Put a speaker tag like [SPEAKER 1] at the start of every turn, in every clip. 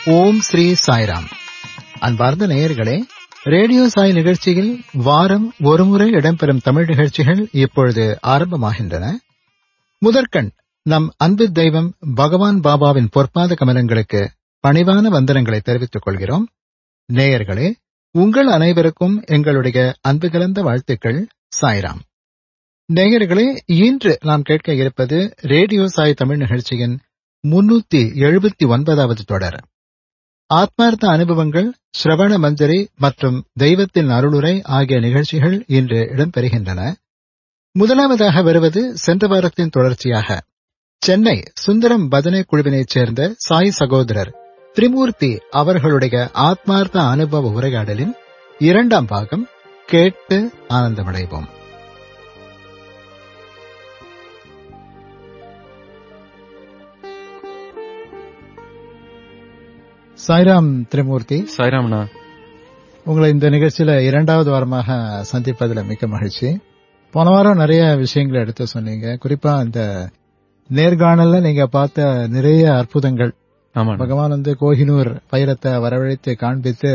[SPEAKER 1] ஓம் ஸ்ரீ சாய்ராம் அன்பார்ந்த நேயர்களே ரேடியோ சாய் நிகழ்ச்சியில் வாரம் ஒருமுறை இடம்பெறும் தமிழ் நிகழ்ச்சிகள் இப்பொழுது ஆரம்பமாகின்றன முதற்கண் நம் அன்பு தெய்வம் பகவான் பாபாவின் பொற்பாத கமலங்களுக்கு பணிவான வந்தனங்களை தெரிவித்துக் கொள்கிறோம் நேயர்களே உங்கள் அனைவருக்கும் எங்களுடைய அன்பு கலந்த வாழ்த்துக்கள் சாய்ராம் நேயர்களே இன்று நாம் கேட்க இருப்பது ரேடியோ சாய் தமிழ் நிகழ்ச்சியின் முன்னூத்தி எழுபத்தி ஒன்பதாவது தொடர் ஆத்மார்த்த அனுபவங்கள் ஸ்ரவண மஞ்சரி மற்றும் தெய்வத்தின் அருளுரை ஆகிய நிகழ்ச்சிகள் இன்று இடம்பெறுகின்றன முதலாவதாக வருவது சென்ற வாரத்தின் தொடர்ச்சியாக சென்னை சுந்தரம் பதனை குழுவினைச் சேர்ந்த சாய் சகோதரர் திரிமூர்த்தி அவர்களுடைய ஆத்மார்த்த அனுபவ உரையாடலின் இரண்டாம் பாகம் கேட்டு ஆனந்தமடைவோம் சாய்ராம் திரிமூர்த்தி
[SPEAKER 2] சாய்ராம்ண்ணா
[SPEAKER 1] உங்களை இந்த நிகழ்ச்சியில இரண்டாவது வாரமாக சந்திப்பதில் மிக்க மகிழ்ச்சி போன வாரம் நிறைய விஷயங்களை எடுத்து சொன்னீங்க குறிப்பா இந்த நேர்காணல்ல நீங்க பார்த்த நிறைய அற்புதங்கள்
[SPEAKER 2] ஆமா
[SPEAKER 1] பகவான் வந்து கோஹினூர் பயிரத்தை வரவழைத்து காண்பித்து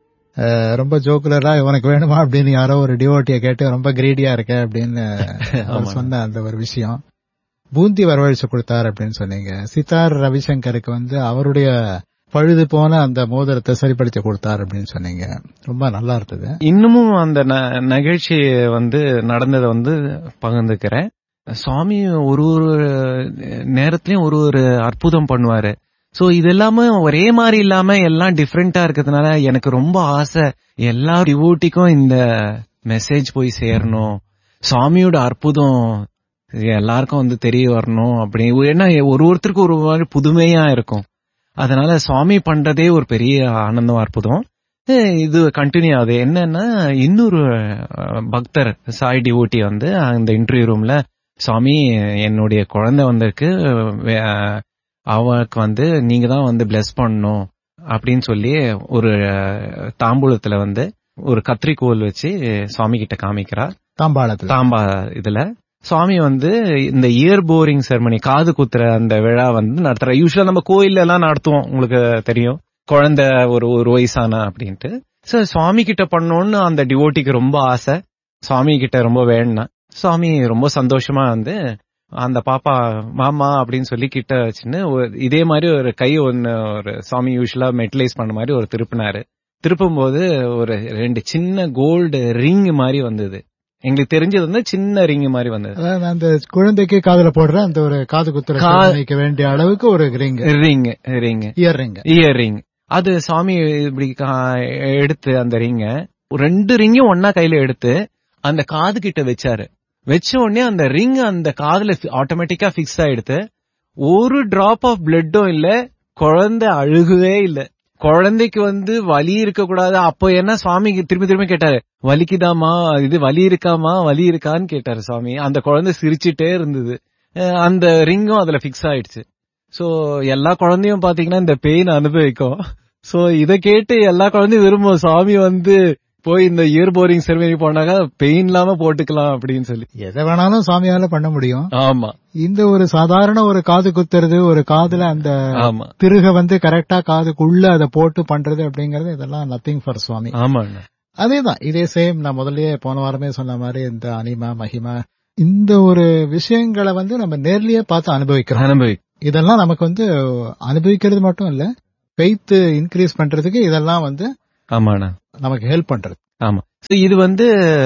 [SPEAKER 1] அஹ், ரொம்ப ஜோக்குலரா உனக்கு வேணுமா அப்படின்னு யாரோ ஒரு டிவோட்டிய கேட்டு ரொம்ப கிரீடியா இருக்க அப்படின்னு அவர்
[SPEAKER 2] ஆமா.
[SPEAKER 1] சொன்ன அந்த ஒரு விஷயம் பூந்தி வரவழைச்சு கொடுத்தார் அப்படின்னு சொன்னீங்க சித்தார் ரவிசங்கருக்கு வந்து அவருடைய பழுது போன அந்த மோதிரத்தை சரிப்படுத்தி கொடுத்தார் அப்படின்னு சொன்னீங்க ரொம்ப நல்லா இருந்தது
[SPEAKER 2] இன்னமும் அந்த ந- நிகழ்ச்சி வந்து நடந்ததை வந்து பகிர்ந்துக்கிறேன் சுவாமி ஒரு ஒரு நேரத்திலயும் ஒரு ஒரு அற்புதம் பண்ணுவாரு சோ இது எல்லாமே ஒரே மாதிரி இல்லாம எல்லாம் டிஃப்ரெண்டா இருக்கிறதுனால எனக்கு ரொம்ப ஆசை எல்லா டிவோட்டிக்கும் இந்த மெசேஜ் போய் சேரணும் சுவாமியோட அற்புதம் எல்லாருக்கும் வந்து தெரிய வரணும் அப்படி ஏன்னா ஒரு ஒருத்தருக்கு ஒரு மாதிரி புதுமையா இருக்கும் அதனால சுவாமி பண்றதே ஒரு பெரிய ஆனந்தம் அற்புதம் அஹ் இது கண்டினியூ ஆகுது என்னன்னா இன்னொரு அஹ், பக்தர் சாய் டிவோட்டி வந்து அந்த இன்டர்வியூ ரூம்ல சுவாமி என்னுடைய குழந்தை வந்திருக்கு வே- அஹ், அவளுக்கு வந்து நீங்க தான் வந்து பிளஸ் பண்ணணும் அப்படின்னு சொல்லி ஒரு அஹ், தாம்பூலத்துல வந்து ஒரு கத்திரிக்கோல் வச்சு சுவாமி கிட்ட காமிக்கிறார்
[SPEAKER 1] தாம்பாளத்துல
[SPEAKER 2] தாம்பா இதுல சுவாமி வந்து இந்த இயர் போரிங் செரமனி காது குத்துற அந்த விழா வந்து நடத்துற யூஸ்வலா நம்ம கோயில்ல எல்லாம் நடத்துவோம் உங்களுக்கு தெரியும் குழந்தை ஒரு ஒரு வயசான அப்படின்ட்டு சோ சுவாமி கிட்ட பண்ணோம்னு அந்த டிவோட்டிக்கு ரொம்ப ஆசை சுவாமி கிட்ட ரொம்ப வேணும்னா சுவாமி ரொம்ப சந்தோஷமா வந்து அந்த பாப்பா மாமா அப்படின்னு சொல்லி கிட்ட வச்சுன்னு ஒரு- இதே மாதிரி ஒரு கை ஒன்னு ஒரு சுவாமி யூஸ்வலா மெட்டலைஸ் பண்ண மாதிரி ஒரு திருப்பினாரு திருப்பும் போது ஒரு ரெண்டு சின்ன கோல்டு ரிங் மாதிரி வந்தது எங்களுக்கு தெரிஞ்சது வந்து சின்ன ரிங் மாதிரி வந்தது
[SPEAKER 1] அதாவது அந்த குழந்தைக்கு காதுல போடுற அந்த ஒரு காது குத்துற
[SPEAKER 2] கா-
[SPEAKER 1] ceremony-க்கு வேண்டிய அளவுக்கு ஒரு ring
[SPEAKER 2] ring ring
[SPEAKER 1] earring
[SPEAKER 2] earring அது சாமி இப்படி கா- எடுத்து அந்த ரிங்க ரெண்டு ரிங்கும் ஒன்னா கையில எடுத்து அந்த காது கிட்ட வச்சாரு வச்ச உடனே அந்த ரிங் அந்த காதுல ஆட்டோமேட்டிக்கா பிக்ஸ் ஆயிடுத்து ஒரு டிராப் ஆஃப் பிளட்டும் இல்ல குழந்தை அழுகவே இல்ல குழந்தைக்கு வந்து வலி இருக்க கூடாது அப்போ என்ன சுவாமி திரும்பி திரும்பி கேட்டாரு வலிக்குதாமா இது வலி இருக்காமா வலி இருக்கான்னு கேட்டாரு சுவாமி அந்த குழந்தை சிரிச்சிட்டே இருந்தது அஹ் அந்த ரிங்கும் அதுல பிக்ஸ் ஆயிடுச்சு சோ எல்லா குழந்தையும் பாத்தீங்கன்னா இந்த பெயின் அனுபவிக்கும் சோ இத கேட்டு எல்லா குழந்தையும் விரும்பும் சாமி வந்து போய் இந்த இயர் போரிங் செரமனி போனாக்கா பெயின் இல்லாம போட்டுக்கலாம் அப்படின்னு சொல்லி
[SPEAKER 1] எதை வேணாலும் சாமியால பண்ண முடியும்
[SPEAKER 2] ஆமா
[SPEAKER 1] இந்த ஒரு சாதாரண ஒரு காது குத்துறது ஒரு காதுல அந்த
[SPEAKER 2] ஆமா
[SPEAKER 1] திருக வந்து கரெக்டா காதுக்குள்ள அதை போட்டு பண்றது அப்படிங்கறது இதெல்லாம் நத்திங் ஃபார் சுவாமி
[SPEAKER 2] ஆமாண்ணா
[SPEAKER 1] அதேதான் இதே சேம் நான் முதல்லயே போன வாரமே சொன்ன மாதிரி இந்த அனிமா மகிமா இந்த ஒரு விஷயங்களை வந்து நம்ம நேர்லயே பார்த்து அனுபவிக்கிறோம்
[SPEAKER 2] அனுபவி
[SPEAKER 1] இதெல்லாம் நமக்கு வந்து அனுபவிக்கிறது மட்டும் இல்ல ஃபெய்த் இன்க்ரீஸ் பண்றதுக்கு இதெல்லாம் வந்து
[SPEAKER 2] ஆமாண்ணா
[SPEAKER 1] நமக்கு ஹெல்ப் பண்றது
[SPEAKER 2] ஆமா So இது வந்து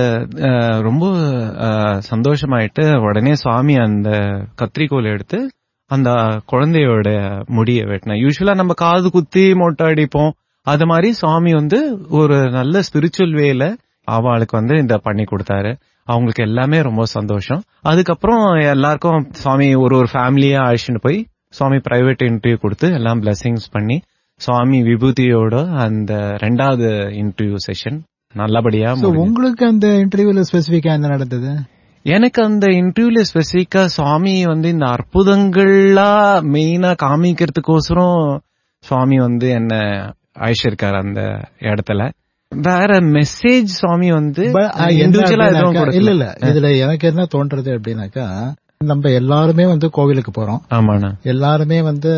[SPEAKER 2] அஹ், ரொம்ப அஹ், சந்தோஷமாயிட்டு உடனே சுவாமி அந்த கத்திரிக்கோல் எடுத்து அந்த குழந்தையோட முடிய வெட்டின யூஸ்வலா நம்ம காது குத்தி மொட்டை அடிப்போம் அது மாதிரி சுவாமி வந்து ஒரு நல்ல ஸ்பிரிச்சுவல் வேல அவளுக்கு வந்து இந்த பண்ணி கொடுத்தாரு அவங்களுக்கு எல்லாமே ரொம்ப சந்தோஷம் அதுக்கப்புறம் எல்லாருக்கும் சுவாமி ஒரு ஒரு ஃபேமிலியா அழைச்சிட்டு போய் சுவாமி பிரைவேட் இன்டர்வியூ கொடுத்து எல்லாம் பிளெஸிங்ஸ் பண்ணி சுவாமி விபூதியோட அந்த ரெண்டாவது இன்டர்வியூ செஷன் நல்லபடியா
[SPEAKER 1] So,
[SPEAKER 2] முடிஞ்சது.
[SPEAKER 1] உங்களுக்கு அந்த இன்டர்வியூல ஸ்பெசிபிக்கா என்ன நடந்தது
[SPEAKER 2] எனக்கு அந்த இன்டர்வியூல ஸ்பெசிபிக்கா சுவாமி வந்து இந்த அற்புதங்களா மெயினா காமிக்கிறதுக்கோசரம் சுவாமி வந்து என்ன அழைச்சிருக்காரு அந்த இடத்துல வேற மெசேஜ் சுவாமி வந்து
[SPEAKER 1] But, uh, என்ன
[SPEAKER 2] இண்டிவிஜுவலா எதுவும்
[SPEAKER 1] அப்படின்னாக்கா-
[SPEAKER 2] கொடுக்கல.
[SPEAKER 1] இல்ல இல்ல இதுல எனக்கு என்ன தோன்றது அப்படின்னாக்கா நம்ம எல்லாருமே வந்து கோவிலுக்கு போறோம்
[SPEAKER 2] ஆமாண்ணா
[SPEAKER 1] எல்லாருமே வந்து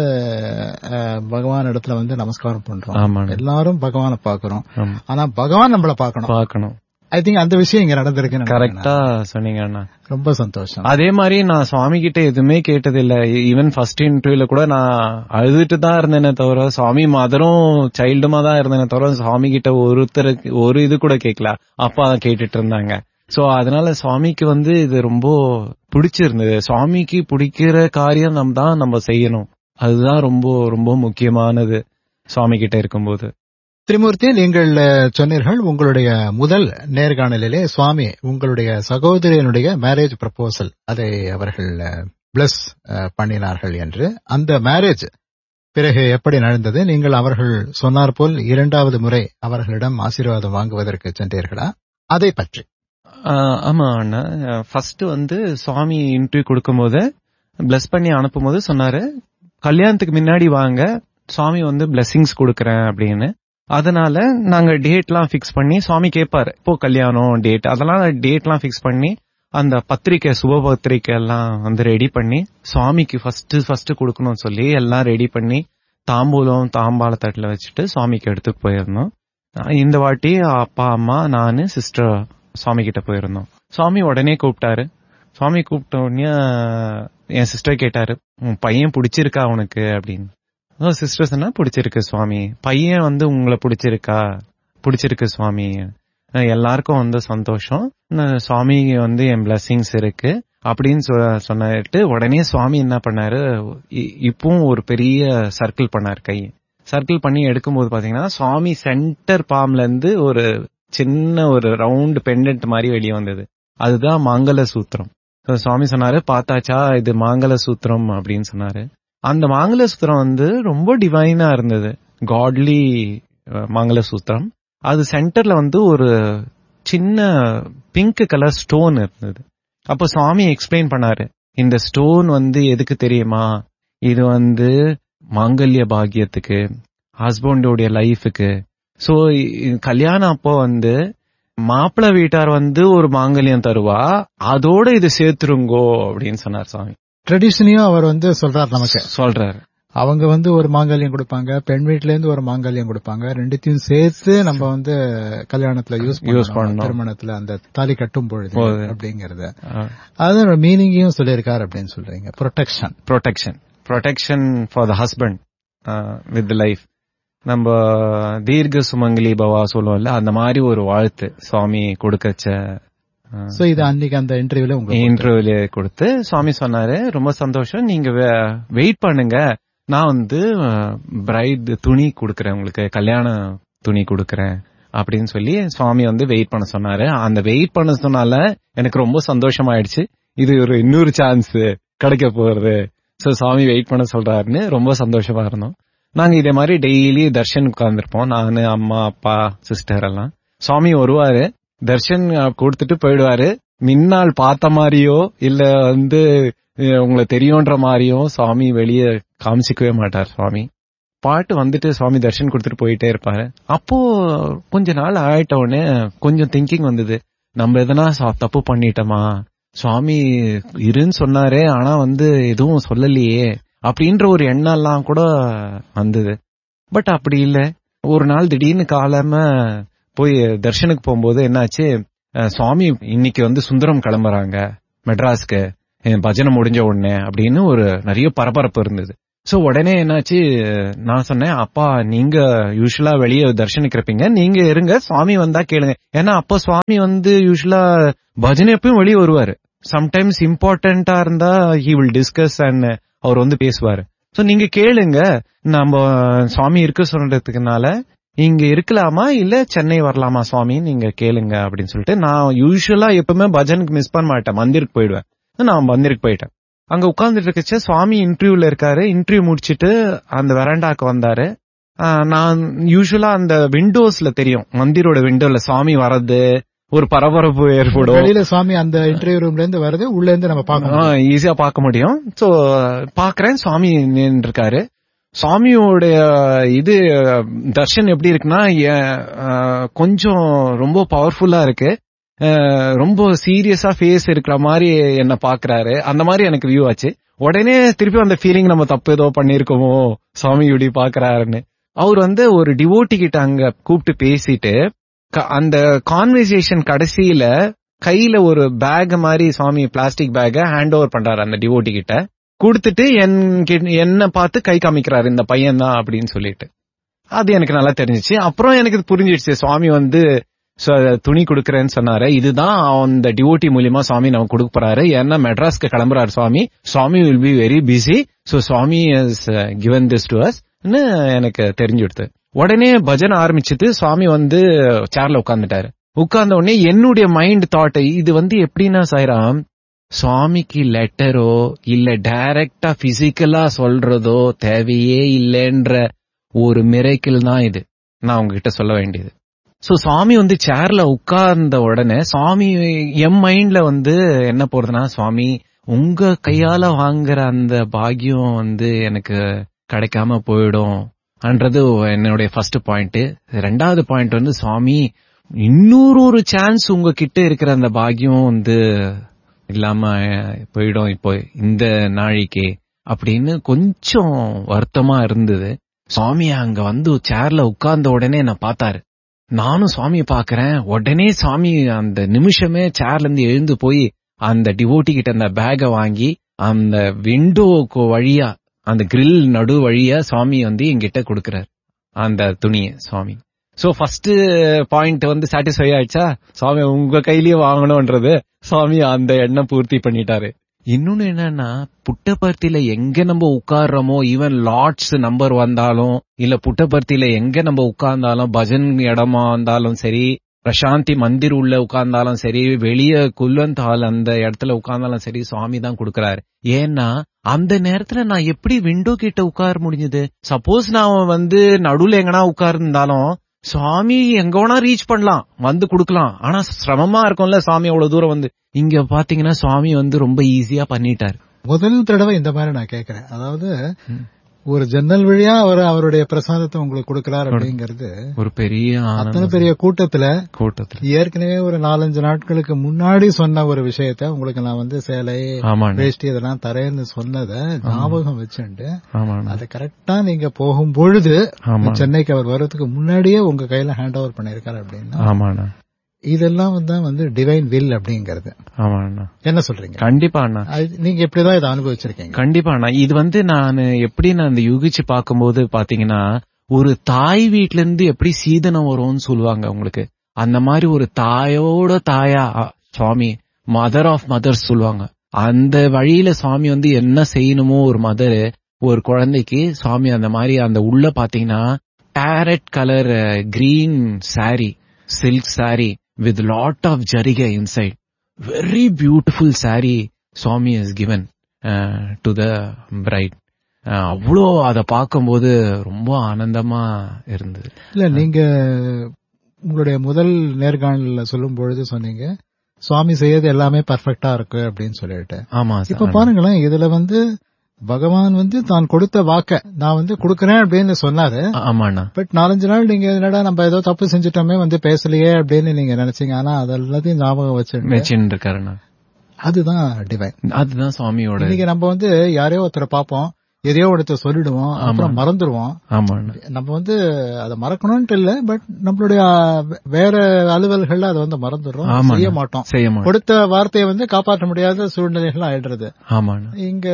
[SPEAKER 1] அஹ், பகவான் இடத்துல வந்து நமஸ்காரம் பண்றோம்
[SPEAKER 2] ஆமாண்ணா
[SPEAKER 1] எல்லாரும் பகவானை பாக்குறோம்
[SPEAKER 2] ஆமா.
[SPEAKER 1] ஆனா பகவான் நம்மள பார்க்கணும்
[SPEAKER 2] பார்க்கணும்
[SPEAKER 1] ஐ திங்க் அந்த விஷயம் இங்க நடந்திருக்குன்னு நினைக்கிறேன்
[SPEAKER 2] கரெக்டா சொன்னீங்க அண்ணா
[SPEAKER 1] நான். ரொம்ப சந்தோஷம்
[SPEAKER 2] அதே மாதிரி நான் சுவாமி கிட்ட எதுவுமே கேட்டது இல்ல ஈவன் ஃபர்ஸ்ட் இன்டர்வியூல கூட நான் அழுதுட்டு தான் இருந்தேனே தவிர சுவாமி மதரும் சைல்டுமா தான் இருந்தேனே தவிர சுவாமி கிட்ட ஒருத்தருக்கு ஒரு இது கூட கேட்கல அப்பா தான் கேட்டுட்டு இருந்தாங்க சோ அதனால சுவாமிக்கு வந்து இது ரொம்ப பிடிச்சிருந்தது சுவாமிக்கு பிடிக்கிற காரியம் நம்ம தான் நம்ம செய்யணும் அதுதான் ரொம்ப ரொம்ப முக்கியமானது சுவாமி கிட்ட இருக்கும்போது
[SPEAKER 1] திரிமூர்த்தி நீங்கள் அஹ், சொன்னீர்கள் உங்களுடைய முதல் நேர்காணலிலே சுவாமி உங்களுடைய சகோதரியனுடைய மேரேஜ் ப்ரப்போசல் அதை அவர்கள் பிளஸ் பண்ணினார்கள் என்று அந்த மேரேஜ் பிறகு எப்படி நடந்தது நீங்கள் அவர்கள் சொன்னார் போல் இரண்டாவது முறை அவர்களிடம் ஆசீர்வாதம் வாங்குவதற்கு சென்றீர்களா அதை பற்றி
[SPEAKER 2] ஆஹ் ஆமா அண்ணா ஃபர்ஸ்ட் வந்து சுவாமி இன்டர்வியூ கொடுக்கும்போது பிளஸ் பண்ணி அனுப்பும்போது சொன்னாரு கல்யாணத்துக்கு முன்னாடி வாங்க சுவாமி வந்து பிளெஸிங்ஸ் கொடுக்கறேன் அப்படின்னு அதனால நாங்க டேட்லாம் ஃபிக்ஸ் பண்ணி சுவாமி கேட்பாரு இப்போ கல்யாணம் டேட் அதெல்லாம் டேட்லாம் ஃபிக்ஸ் பண்ணி அந்த பத்திரிக்கை சுப பத்திரிக்கை எல்லாம் வந்து ரெடி பண்ணி சுவாமிக்கு ஃபர்ஸ்ட் ஃபர்ஸ்ட் கொடுக்கணும்னு சொல்லி எல்லாம் ரெடி பண்ணி தாம்பூலம் தாம்பாள தட்டுல வச்சுட்டு சுவாமிக்கு எடுத்துட்டு போயிருந்தோம் அஹ் இந்த வாட்டி அப்பா அம்மா நானு சிஸ்டர் சுவாமி கிட்ட போயிருந்தோம் சுவாமி உடனே கூப்பிட்டாரு சுவாமி கூப்பிட்ட உடனே அஹ், என் சிஸ்டர் கேட்டாரு உன் பையன் பிடிச்சிருக்கா உனக்கு அப்படின்னு சிஸ்டர் சொன்னா பிடிச்சிருக்கு சுவாமி பையன் வந்து உங்களை பிடிச்சிருக்கா பிடிச்சிருக்கு சுவாமி அஹ் எல்லாருக்கும் வந்து சந்தோஷம் அஹ் சுவாமி வந்து என் blessings இருக்கு அப்படின்னு சொ- சொன்னிட்டு உடனே சுவாமி என்ன பண்ணாரு இ- இப்பவும் ஒரு பெரிய சர்க்கிள் பண்ணார் கை சர்க்கிள் பண்ணி எடுக்கும்போது பாத்தீங்கன்னா சுவாமி சென்டர் பாம்ல இருந்து ஒரு சின்ன ஒரு ரவுண்ட் பெண்டன்ட் மாதிரி வெளியே வந்தது அதுதான் மாங்கல சூத்திரம் So, சுவாமி சொன்னாரு பார்த்தாச்சா இது மாங்கல சூத்திரம் அப்படின்னு சொன்னாரு அந்த மாங்கல சூத்திரம் வந்து ரொம்ப டிவைனா இருந்தது காட்லி மாங்கல சூத்திரம் அது சென்டர்ல வந்து ஒரு சின்ன பிங்க் கலர் ஸ்டோன் இருந்தது அப்போ சுவாமி எக்ஸ்பிளைன் பண்ணாரு இந்த ஸ்டோன் வந்து எதுக்கு தெரியுமா இது வந்து மாங்கல்ய பாக்கியத்துக்கு ஹஸ்பண்டோடைய லைஃபுக்கு சோ கல்யாணம் அப்போ வந்து மாப்பிள்ளை வீட்டார் வந்து ஒரு மாங்கல்யம் தருவா அதோட இது சேர்த்துருங்கோ அப்படின்னு சொன்னார் சுவாமி
[SPEAKER 1] ட்ரெடிஷனையும் அவர் வந்து சொல்றார் நமக்கு
[SPEAKER 2] சொல்றாரு
[SPEAKER 1] அவங்க வந்து ஒரு மாங்கல்யம் கொடுப்பாங்க பெண் வீட்ல இருந்து ஒரு மாங்கல்யம் கொடுப்பாங்க ரெண்டுத்தையும் சேர்த்து நம்ம வந்து கல்யாணத்துல யூஸ்
[SPEAKER 2] Use
[SPEAKER 1] பண்ணணும்
[SPEAKER 2] பண்ணணும்.
[SPEAKER 1] திருமணத்துல அந்த தாலி கட்டும் பொழுது
[SPEAKER 2] போது.
[SPEAKER 1] அப்படிங்கறது அது மீனிங்கையும் சொல்லியிருக்காரு அப்படின்னு சொல்றீங்க protection
[SPEAKER 2] protection protection for the husband with life நம்ம தீர்க்க சுமங்கலி பவா சொல்லுவோம்ல அந்த மாதிரி ஒரு வாழ்த்து சுவாமி கொடுக்கச்ச
[SPEAKER 1] சோ இது அன்னைக்கு அந்த இன்டர்வியூல உங்களுக்கு
[SPEAKER 2] இன்டர்வியூல கொடுத்து சுவாமி சொன்னாரு ரொம்ப சந்தோஷம் நீங்க வெயிட் பண்ணுங்க நான் வந்து பிரைட் துணி கொடுக்கறேன் உங்களுக்கு கல்யாண துணி கொடுக்கறேன் அப்படின்னு சொல்லி சுவாமி வந்து வெயிட் பண்ண சொன்னாரு அந்த வெயிட் பண்ண சொன்னால எனக்கு ரொம்ப சந்தோஷமாயிடுச்சு இது ஒரு இன்னொரு சான்ஸ் கிடைக்க போறது சோ சுவாமி வெயிட் பண்ண சொல்றாருன்னு ரொம்ப சந்தோஷமா இருந்தோம் நாங்க இதே மாதிரி டெய்லி தர்ஷன் உட்கார்ந்துருப்போம் நானு அம்மா அப்பா சிஸ்டர் எல்லாம் சுவாமி வருவாரு தர்ஷன் கொடுத்துட்டு போயிடுவாரு மின்னால் பார்த்த மாதிரியோ இல்ல வந்து அஹ், உங்களை தெரியும்ன்ற மாதிரியோ சுவாமி வெளியே காமிச்சிக்கவே மாட்டார் சுவாமி பாட்டு வந்துட்டு சுவாமி தர்ஷன் கொடுத்துட்டு போயிட்டே இருப்பாரு அப்போ கொஞ்ச நாள் ஆயிட்ட உடனே கொஞ்சம் திங்கிங் வந்தது நம்ம எதனா சா- தப்பு பண்ணிட்டோமா சுவாமி இருன்னு சொன்னாரே ஆனா வந்து எதுவும் சொல்லலையே அப்படின்ற ஒரு எண்ணம் எல்லாம் கூட வந்தது பட் அப்படி இல்ல ஒரு நாள் திடீர்னு காலாம போய் தர்ஷனுக்கு போகும்போது என்னாச்சு அஹ், சுவாமி இன்னைக்கு வந்து சுந்தரம் கிளம்புறாங்க மெட்ராஸ்க்கு அஹ், பஜனை முடிஞ்ச உடனே அப்படின்னு ஒரு நிறைய பரபரப்பு இருந்தது சோ உடனே என்னாச்சு நான் சொன்னேன் அப்பா நீங்க யூஸ்வலா வெளியே தர்ஷனுக்கு இருப்பீங்க நீங்க இருங்க சுவாமி வந்தா கேளுங்க ஏன்னா அப்போ சுவாமி வந்து யூஸ்வலா பஜனை எப்பயும் வெளியே வருவாரு சம்டைம்ஸ் இம்பார்ட்டண்டா இருந்தா ஹி வில் டிஸ்கஸ் அண்ட் அவர் வந்து பேசுவாரு சோ நீங்க கேளுங்க நம்ம சுவாமி இருக்க சொல்றதுக்குனால இங்க இருக்கலாமா இல்ல சென்னை வரலாமா சுவாமி நீங்க கேளுங்க அப்படின்னு சொல்லிட்டு நான் யூஸ்வலா எப்பவுமே பஜனுக்கு மிஸ் பண்ண மாட்டேன் மந்திருக்கு போயிடுவேன் நான் மந்திருக்கு போயிட்டேன் அங்க உட்கார்ந்துட்டு இருக்கச்ச சுவாமி இன்டர்வியூல இருக்காரு இன்டர்வியூ முடிச்சிட்டு அந்த வெராண்டாக்கு வந்தாரு ஆஹ் நான் யூஸ்வலா அந்த விண்டோஸ்ல தெரியும் மந்திரோட விண்டோல சுவாமி வர்றது ஒரு பரபரப்பு ஏற்படும்
[SPEAKER 1] வெளியில சுவாமி அந்த இன்டர்வியூ ரூம்ல இருந்து வருது உள்ள இருந்து நம்ம பார்க்கணும்
[SPEAKER 2] ஈஸியா பார்க்க முடியும் சோ பாக்குறேன் சுவாமி நின்று இருக்காரு சுவாமியோடைய இது தர்ஷன் எப்படி இருக்குன்னா எ- அஹ், கொஞ்சம் ரொம்ப பவர்ஃபுல்லா இருக்கு அஹ், ரொம்ப சீரியஸா ஃபேஸ் இருக்கிற மாதிரி என்ன பாக்குறாரு அந்த மாதிரி எனக்கு வியூ ஆச்சு உடனே திருப்பி அந்த ஃபீலிங் நம்ம தப்பு ஏதோ பண்ணிருக்கோமோ சுவாமி இப்படி பாக்குறாருன்னு அவர் வந்து ஒரு டிவோட்டி கிட்ட அங்க கூப்பிட்டு பேசிட்டு க- அந்த கான்வர்சேஷன் கடைசியில கையில ஒரு பேக் மாதிரி சுவாமி பிளாஸ்டிக் பேக்க ஹேண்ட் ஓவர் பண்றாரு அந்த டிவோட்டி கிட்ட கொடுத்துட்டு என் கிட்ட- என்ன பார்த்து கை காமிக்கிறாரு இந்த பையன் தான் அப்படின்னு சொல்லிட்டு அது எனக்கு நல்லா தெரிஞ்சிச்சு அப்புறம் எனக்கு இது புரிஞ்சிடுச்சு சுவாமி வந்து ச- துணி கொடுக்கறேன்னு சொன்னாரு இதுதான் அந்த டிவோட்டி மூலியமா சுவாமி நமக்கு கொடுக்க போறாரு ஏன்னா மெட்ராஸ்க்கு கிளம்புறாரு சுவாமி சுவாமி will be very busy so சுவாமி is given this to us எனக்கு தெரிஞ்சுடுது உடனே பஜனை ஆரம்பிச்சது சுவாமி வந்து சேர்ல உட்கார்ந்துட்டாரு உட்கார்ந்த உடனே என்னுடைய மைண்ட் தாட் இது வந்து எப்படின்னா சாய்ராம் சுவாமிக்கு லெட்டரோ இல்ல டைரக்டா பிசிக்கலா சொல்றதோ தேவையே இல்லைன்ற ஒரு மிரைக்கிள் தான் இது நான் உங்ககிட்ட சொல்ல வேண்டியது சோ சுவாமி வந்து சேர்ல உட்கார்ந்த உடனே சுவாமி என் மைண்ட்ல வந்து என்ன போறதுன்னா சுவாமி உங்க கையால வாங்குற அந்த பாக்கியம் வந்து எனக்கு கிடைக்காம போயிடும் அன்றது என்னுடைய ஃபர்ஸ்ட் பாயிண்ட் ரெண்டாவது பாயிண்ட் வந்து சுவாமி இன்னொரு ஒரு சான்ஸ் உங்ககிட்ட இருக்கிற அந்த பாக்கியம் வந்து இல்லாம போயிடும் இப்போ இந்த நாளைக்கு அப்படின்னு கொஞ்சம் வருத்தமா இருந்தது சுவாமி அங்க வந்து சேர்ல உட்கார்ந்த உடனே நான் பார்த்தாரு நானும் சுவாமியை பாக்குறேன் உடனே சுவாமி அந்த நிமிஷமே சேர்ல இருந்து எழுந்து போய் அந்த டிவோட்டி கிட்ட அந்த பேக வாங்கி அந்த விண்டோக்கு வழியா அந்த கிரில் நடு வழியா சுவாமி வந்து என்கிட்ட கொடுக்கறாரு அந்த துணியை சுவாமி சோ ஃபர்ஸ்ட் பாயிண்ட் வந்து சாட்டிஸ்ஃபை ஆயிடுச்சா சுவாமி உங்க கையிலயே வாங்கணும்ன்றது சுவாமி அந்த எண்ணம் பூர்த்தி பண்ணிட்டாரு இன்னொன்னு என்னன்னா புட்டபர்த்தியில எங்க நம்ம உட்கார்றோமோ ஈவன் லாட்ஸ் நம்பர் வந்தாலும் இல்ல புட்டபர்த்தியில எங்க நம்ம உட்கார்ந்தாலும் பஜன் இடமா இருந்தாலும் சரி பிரசாந்தி மந்திர் உள்ள உட்கார்ந்தாலும் சரி வெளிய குல்வந்த் ஹால் அந்த இடத்துல உட்கார்ந்தாலும் சரி சுவாமி தான் கொடுக்கறாரு ஏன்னா அந்த நேரத்துல நான் எப்படி விண்டோ கிட்ட உட்கார முடிஞ்சது சப்போஸ் நான் வந்து நடுவுல எங்கனா உட்கார்ந்தாலும் சுவாமி எங்க வேணா ரீச் பண்ணலாம் வந்து கொடுக்கலாம் ஆனா சிரமமா இருக்கும்ல சுவாமி அவ்வளவு தூரம் வந்து இங்க பாத்தீங்கன்னா சுவாமி வந்து ரொம்ப ஈஸியா பண்ணிட்டாரு
[SPEAKER 1] முதல் தடவை இந்த மாதிரி நான் கேக்குறேன் அதாவது ஒரு ஜன்னல் வழியா அவர் அவருடைய பிரசாதத்தை உங்களுக்கு கொடுக்கறாரு அப்படிங்கிறது
[SPEAKER 2] ஒரு பெரிய
[SPEAKER 1] அத்தனை
[SPEAKER 2] ஆனந்தம்
[SPEAKER 1] பெரிய கூட்டத்துல
[SPEAKER 2] கூட்டத்துல
[SPEAKER 1] ஏற்கனவே ஒரு நாலஞ்சு நாட்களுக்கு முன்னாடி சொன்ன ஒரு விஷயத்த உங்களுக்கு நான் வந்து சேலை
[SPEAKER 2] ஆமாண்ணா
[SPEAKER 1] வேஷ்டி இதெல்லாம் தரேன்னு சொன்னதை ஞாபகம் வச்சுண்டு
[SPEAKER 2] ஆமாண்ணா
[SPEAKER 1] அது கரெக்டா நீங்க போகும் பொழுது
[SPEAKER 2] ஆமா
[SPEAKER 1] சென்னைக்கு அவர் வர்றதுக்கு முன்னாடியே உங்க கையில ஹேண்ட் ஓவர் பண்ணிருக்காரு அப்படின்னா
[SPEAKER 2] ஆமாண்ணா
[SPEAKER 1] இதெல்லாம் வந்து வந்து டிவைன் வில் அப்படிங்கறது
[SPEAKER 2] ஆமாண்ணா
[SPEAKER 1] என்ன சொல்றீங்க
[SPEAKER 2] கண்டிப்பா அண்ணா
[SPEAKER 1] அது நீங்க எப்படிதான் இதை அனுபவிச்சிருக்கீங்க
[SPEAKER 2] கண்டிப்பா அண்ணா இது வந்து நான் எப்படி நான் இந்த யுகிச்சு பார்க்கும்போது பாத்தீங்கன்னா ஒரு தாய் வீட்ல இருந்து எப்படி சீதனம் வரும்னு சொல்லுவாங்க உங்களுக்கு அந்த மாதிரி ஒரு தாயோட தாயா அ, சுவாமி மதர் ஆஃப் மதர்ஸ் சொல்லுவாங்க அந்த வழியில சுவாமி வந்து என்ன செய்யணுமோ ஒரு மதர் ஒரு குழந்தைக்கு சுவாமி அந்த மாதிரி அந்த உள்ள பாத்தீங்கன்னா parrot colour green saree silk saree with lot of ஜரிகை inside very beautiful saree Swami is given to the bride அவ்வளோ அதை பார்க்கும்போது ரொம்ப ஆனந்தமா இருந்தது
[SPEAKER 1] இல்ல நீங்க உங்களுடைய முதல் நேர்காணல்ல சொல்லும் பொழுது சொன்னீங்க சுவாமி செய்யறது எல்லாமே பர்ஃபெக்டா இருக்கு அப்படின்னு சொல்லிட்டு
[SPEAKER 2] ஆமா
[SPEAKER 1] இப்ப
[SPEAKER 2] சார்
[SPEAKER 1] பாருங்களேன் இதுல வந்து பகவான் வந்து தான் கொடுத்த வாக்க நான் வந்து கொடுக்கறேன் அப்படின்னு சொன்னாரு
[SPEAKER 2] ஆமாண்ணா
[SPEAKER 1] பட் நாலஞ்சு நாள் நீங்க என்னடா நம்ம ஏதோ தப்பு செஞ்சுட்டோமே வந்து பேசலையே அப்படின்னு நீங்க நினைச்சீங்க ஆனா அது எல்லாத்தையும் ஞாபகம் வச்சு
[SPEAKER 2] மெச்சின் இருக்காருண்ணா
[SPEAKER 1] அதுதான் டிவைன்
[SPEAKER 2] அதுதான் சுவாமியோட
[SPEAKER 1] இன்னைக்கு நம்ம வந்து யாரையோ ஒருத்தரை பார்ப்போம் எதையோ ஒருத்தர் சொல்லிடுவோம் அப்புறம் மறந்துடுவோம்
[SPEAKER 2] ஆமாண்ணா
[SPEAKER 1] நம்ம வந்து அதை மறக்கணும்ட்டு இல்ல பட் நம்மளுடைய அஹ், வேற அலுவல்கள்ல அதை வந்து மறந்துடுறோம்
[SPEAKER 2] ஆமாண்ணா.
[SPEAKER 1] செய்ய மாட்டோம்
[SPEAKER 2] செய்ய மாட்டோம்
[SPEAKER 1] கொடுத்த வார்த்தையை வந்து காப்பாற்ற முடியாத சூழ்நிலைகள் ஆயிடுறது
[SPEAKER 2] ஆமாண்ணா
[SPEAKER 1] இங்க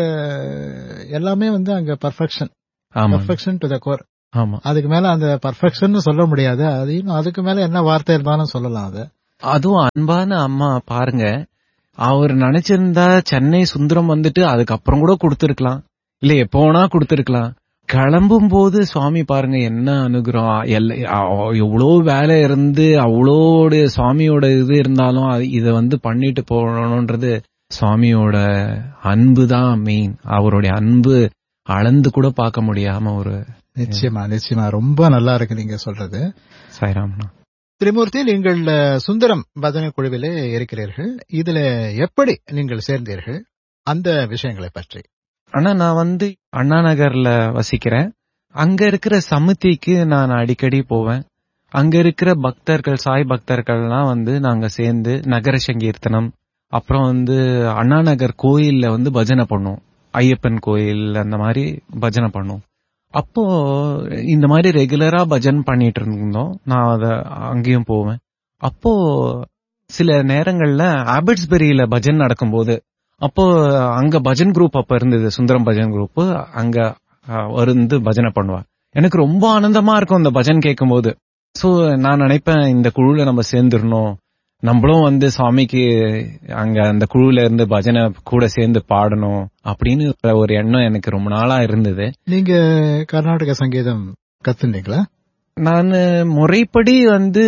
[SPEAKER 1] எல்லாமே வந்து அங்க பர்ஃபெக்ஷன்
[SPEAKER 2] ஆமா
[SPEAKER 1] பர்ஃபெக்ஷன் டு த கோர்
[SPEAKER 2] ஆமா
[SPEAKER 1] அதுக்கு மேல அந்த பர்ஃபெக்ஷன் சொல்ல முடியாது அதையும் அதுக்கு மேல என்ன வார்த்தை இருந்தாலும் சொல்லலாம் அது
[SPEAKER 2] அதுவும் அன்பான அம்மா பாருங்க அவர் நினைச்சிருந்தா சென்னை சுந்தரம் வந்துட்டு அதுக்கப்புறம் கூட கொடுத்திருக்கலாம் இல்ல எப்போ வேணா கொடுத்திருக்கலாம் கிளம்பும் போது சுவாமி பாருங்க என்ன அனுகிரகம் எல்ல- அ- எவ்வளோ வேலை இருந்து அவ்வளோட சுவாமியோட இது இருந்தாலும் அது- இத வந்து பண்ணிட்டு போகணும்ன்றது சுவாமியோட அன்பு தான் மெயின் அவருடைய அன்பு அளந்து கூட பார்க்க முடியாம ஒரு
[SPEAKER 1] நிச்சயமா நிச்சயமா ரொம்ப நல்லா இருக்கு நீங்க சொல்றது
[SPEAKER 2] சாய்ராம்னா
[SPEAKER 1] திரிமூர்த்தி நீங்கள் அஹ், சுந்தரம் பஜனை குழுவிலே இருக்கிறீர்கள் இதுல எப்படி நீங்கள் சேர்ந்தீர்கள் அந்த விஷயங்களை பற்றி
[SPEAKER 2] ஆனா நான் வந்து அண்ணா நகர்ல வசிக்கிறேன் அங்க இருக்கிற சமிதிக்கு நான் அடிக்கடி போவேன் அங்க இருக்கிற பக்தர்கள் சாய் பக்தர்கள்லாம் வந்து நாங்க சேர்ந்து நகர சங்கீர்த்தனம் அப்புறம் வந்து அண்ணா நகர் கோயில்ல வந்து பஜனை பண்ணுவோம் ஐயப்பன் கோயில் அந்த மாதிரி பஜனை பண்ணுவோம் அப்போ இந்த மாதிரி ரெகுலரா பஜன் பண்ணிட்டு இருந்தோம் நான் அத அங்கேயும் போவேன் அப்போ சில நேரங்கள்ல ஆபர்ட்ஸ்பெரியில பஜன் நடக்கும்போது அப்போ அங்க பஜன் குரூப் அப்ப இருந்தது சுந்தரம் பஜன் குரூப் அங்க அஹ், இருந்து பஜனை பண்ணுவா எனக்கு ரொம்ப ஆனந்தமா இருக்கும் அந்த பஜன் கேட்கும்போது சோ நான் நினைப்பேன் இந்த குழுல நம்ம சேர்ந்துடணும் நம்மளும் வந்து சுவாமிக்கு அங்க அந்த குழுல இருந்து பஜனை கூட சேர்ந்து பாடணும் அப்படின்னு ஒரு எண்ணம் எனக்கு ரொம்ப நாளா இருந்தது
[SPEAKER 1] நீங்க கர்நாடக சங்கீதம் கத்துனீங்களா
[SPEAKER 2] நான் முறைப்படி வந்து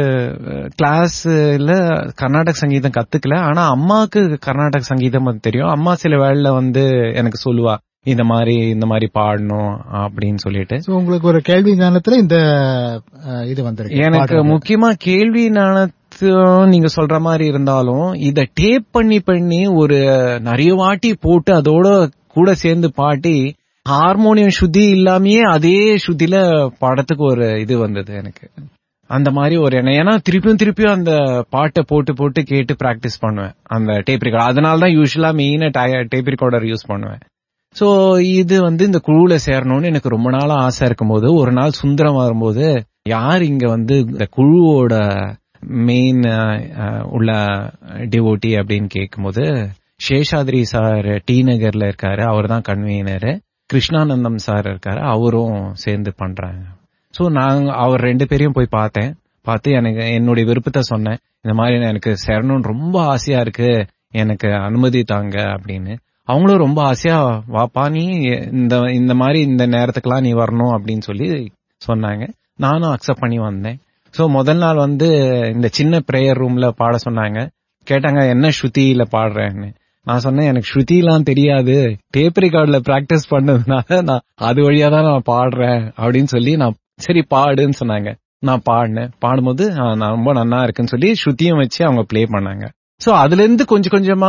[SPEAKER 2] கிளாஸ்ல கர்நாடக சங்கீதம் கத்துக்கல ஆனா அம்மாவுக்கு கர்நாடக சங்கீதம் வந்து தெரியும் அம்மா சில வேளையில வந்து எனக்கு சொல்லுவா இந்த மாதிரி இந்த மாதிரி பாடணும் அப்படின்னு சொல்லிட்டு
[SPEAKER 1] சோ உங்களுக்கு ஒரு கேள்வி ஞானத்துல இந்த அஹ், இது வந்திருக்கு
[SPEAKER 2] எனக்கு
[SPEAKER 1] பாடுறது.
[SPEAKER 2] முக்கியமா கேள்வி நாணத்தும் நீங்க சொல்ற மாதிரி இருந்தாலும் இத டேப் பண்ணி பண்ணி ஒரு நிறைய வாட்டி போட்டு அதோட கூட சேர்ந்து பாட்டி ஹார்மோனியம் சுத்தி இல்லாமயே அதே சுத்தில பாடத்துக்கு ஒரு இது வந்தது எனக்கு அந்த மாதிரி ஒரு எண்ணம் ஏன்னா திருப்பியும் திருப்பியும் அந்த பாட்டை போட்டு போட்டு கேட்டு பிராக்டிஸ் பண்ணுவேன் அந்த டேப் ரெக்கார்டர் அதனால தான் யூஸ்வலா மெயினா டேப் ரெக்கார்டர் யூஸ் பண்ணுவேன் சோ இது வந்து இந்த குழுவுல சேரணும்னு எனக்கு ரொம்ப நாளா ஆசை இருக்கும்போது ஒரு நாள் சுந்தரம் வரும்போது யார் இங்க வந்து இந்த குழுவோட மெயின் உள்ள டிவோட்டி அப்படின்னு கேட்கும்போது சேஷாத்ரி சார் டி நகர்ல இருக்காரு அவர் தான் கன்வீனர் கிருஷ்ணானந்தம் சார் இருக்காரு அவரும் சேர்ந்து பண்றாங்க சோ நான் அவர் ரெண்டு பேரையும் போய் பார்த்தேன் பார்த்து எனக்கு என்னுடைய விருப்பத்தை சொன்னேன் இந்த மாதிரி எனக்கு சேரணும்னு ரொம்ப ஆசையா இருக்கு எனக்கு அனுமதி தாங்க அப்படின்னு அவங்களும் ரொம்ப ஆசையா வாப்பா நீ இந்த இந்த மாதிரி இந்த நேரத்துக்குலாம் நீ வரணும் அப்படின்னு சொல்லி சொன்னாங்க நானும் அக்செப்ட் பண்ணி வந்தேன் சோ முதல் நாள் வந்து இந்த சின்ன பிரேயர் ரூம்ல பாட சொன்னாங்க கேட்டாங்க என்ன ஸ்ருதியில பாடுறேன்னு நான் சொன்னேன் எனக்கு ஸ்ருதிலாம் தெரியாது டேப் ரெக்கார்ட்ல பிராக்டிஸ் பண்ணதுனால நான் அது வழியா தான் நான் பாடுறேன் அப்படின்னு சொல்லி நான் சரி பாடுன்னு சொன்னாங்க நான் பாடினேன் பாடும்போது "ஆ, நான் ரொம்ப நன்னா இருக்குன்னு சொல்லி ஸ்ருதியும் வச்சு அவங்க ப்ளே பண்ணாங்க சோ அதுல இருந்து கொஞ்சம் கொஞ்சமா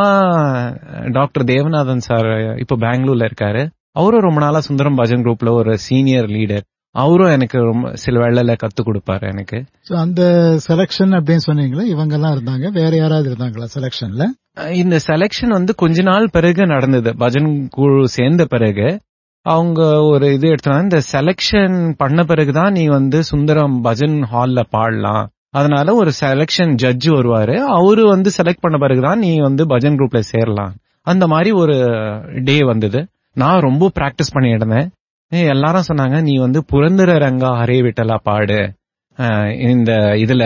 [SPEAKER 2] டாக்டர் தேவநாதன் சார் இப்போ பெங்களூர்ல இருக்காரு அவரும் ரொம்ப நாளா சுந்தரம் பஜன் குரூப்ல ஒரு சீனியர் லீடர் அவரும் எனக்கு ரொம்ப சில வேளையில கத்து கொடுப்பாரு எனக்கு
[SPEAKER 1] சோ அந்த செலக்ஷன் அப்படின்னு சொன்னீங்களா இவங்க எல்லாம் இருந்தாங்க வேற யாராவது இருந்தாங்களா செலக்ஷன்ல
[SPEAKER 2] அஹ் இந்த செலெக்ஷன் வந்து கொஞ்ச நாள் பிறகு நடந்தது பஜன் குழு சேர்ந்த பிறகு அவங்க ஒரு இது எடுத்தாங்க இந்த செலெக்ஷன் பண்ண பிறகுதான் நீ வந்து சுந்தரம் பஜன் ஹால்ல பாடலாம் அதனால ஒரு செலெக்ஷன் ஜட்ஜ் வருவாரு அவரு வந்து செலக்ட் பண்ண பிறகுதான் நீ வந்து பஜன் குரூப்ல சேரலாம் அந்த மாதிரி ஒரு டே வந்தது நான் ரொம்ப பிராக்டிஸ் பண்ணிட்டு இருந்தேன் ஏய், எல்லாரும் சொன்னாங்க நீ வந்து புரந்தர ரங்கா ஹரே விட்டலா பாடு அஹ் இந்த இதுல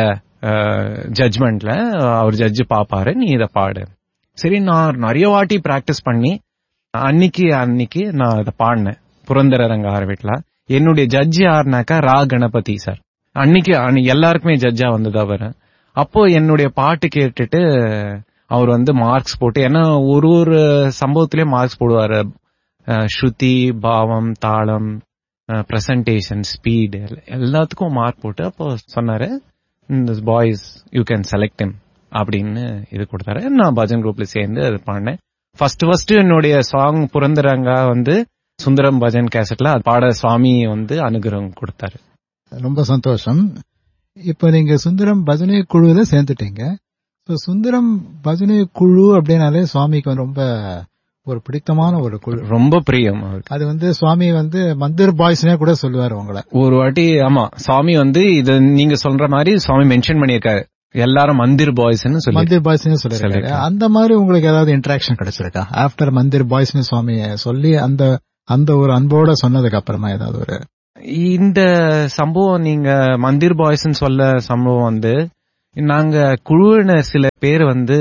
[SPEAKER 2] ஜட்ஜ்மெண்ட்ல அவர் ஜட்ஜ் பாப்பாரு நீ இத பாடு சரி நான் நிறைய வாட்டி பிராக்டிஸ் பண்ணி அன்னைக்கு அன்னைக்கு நான் இதை பாடினேன் புரந்தர ரங்க ஆரம்பிட்ல என்னுடைய ஜட்ஜ் யாருனாக்கா ரா கணபதி சார் அன்னைக்கு அன்னைக்கு எல்லாருக்குமே ஜட்ஜா வந்தது அவர் அப்போ என்னுடைய பாட்டு கேட்டுட்டு அவர் வந்து மார்க்ஸ் போட்டு ஏன்னா ஒரு ஒரு சம்பவத்திலயும் மார்க்ஸ் போடுவாரு அஹ், ஸ்ருதி பாவம் தாளம் பிரசன்டேஷன் ஸ்பீடு எல்லாத்துக்கும் மார்க் போட்டு அப்போ சொன்னாரு இந்த boys you can select him அப்படின்னு இது கொடுத்தாரு நான் பஜன் குரூப்ல சேர்ந்து அது பாடினேன் ஃபர்ஸ்ட் ஃபர்ஸ்ட் என்னுடைய சாங் புரந்தரங்கா வந்து சுந்தரம் பஜன் கேசட்ல அது பாட சுவாமி வந்து அனுகிரகம் கொடுத்தாரு
[SPEAKER 1] ரொம்ப சந்தோஷம் இப்ப நீங்க சுந்தரம் பஜனை குழுல சேர்ந்துட்டீங்க So, சுந்தரம் பஜனை குழு அப்படின்னாலே சுவாமிக்கு வந்து ரொம்ப ஒரு பிடித்தமான ஒரு குழு
[SPEAKER 2] ரொம்ப பிரியம் அவருக்கு
[SPEAKER 1] அது வந்து சுவாமி வந்து மந்திர் பாய்ஸ்னே கூட சொல்லுவாரு உங்களை
[SPEAKER 2] ஒரு வாட்டி ஆமா சுவாமி வந்து இது நீங்க சொல்ற மாதிரி சுவாமி மென்ஷன் பண்ணியிருக்காரு எல்லாரும் மந்திர் பாய்ஸ்னு சொல்லி
[SPEAKER 1] மந்திர் பாய்ஸ்னே சொல்லிருக்காரு
[SPEAKER 2] சொல்லிருக்காரு.
[SPEAKER 1] அந்த மாதிரி உங்களுக்கு ஏதாவது இன்டராக்ஷன் கிடைச்சிருக்கா ஆஃப்டர் மந்திர் பாய்ஸ்னு சுவாமி சொல்லி அந்த அந்த ஒரு அன்போட சொன்னதுக்கு அப்புறமா ஏதாவது ஒரு
[SPEAKER 2] இந்த சம்பவம் நீங்க மந்திர் பாய்ஸ்னு சொல்ல சம்பவம் வந்து நாங்க குழுவினர் சில பேர் வந்து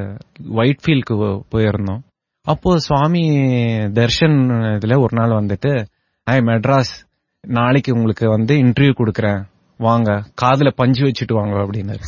[SPEAKER 2] ஒயிட் ஃபீல்டுக்கு போயிருந்தோம் அப்போ சுவாமி தர்ஷன் இதுல ஒரு நாள் வந்துட்டு ஐ மெட்ராஸ் நாளைக்கு உங்களுக்கு வந்து இன்டர்வியூ கொடுக்கறேன் வாங்க காதுல பஞ்சு வச்சுட்டு வாங்க அப்படின்னாரு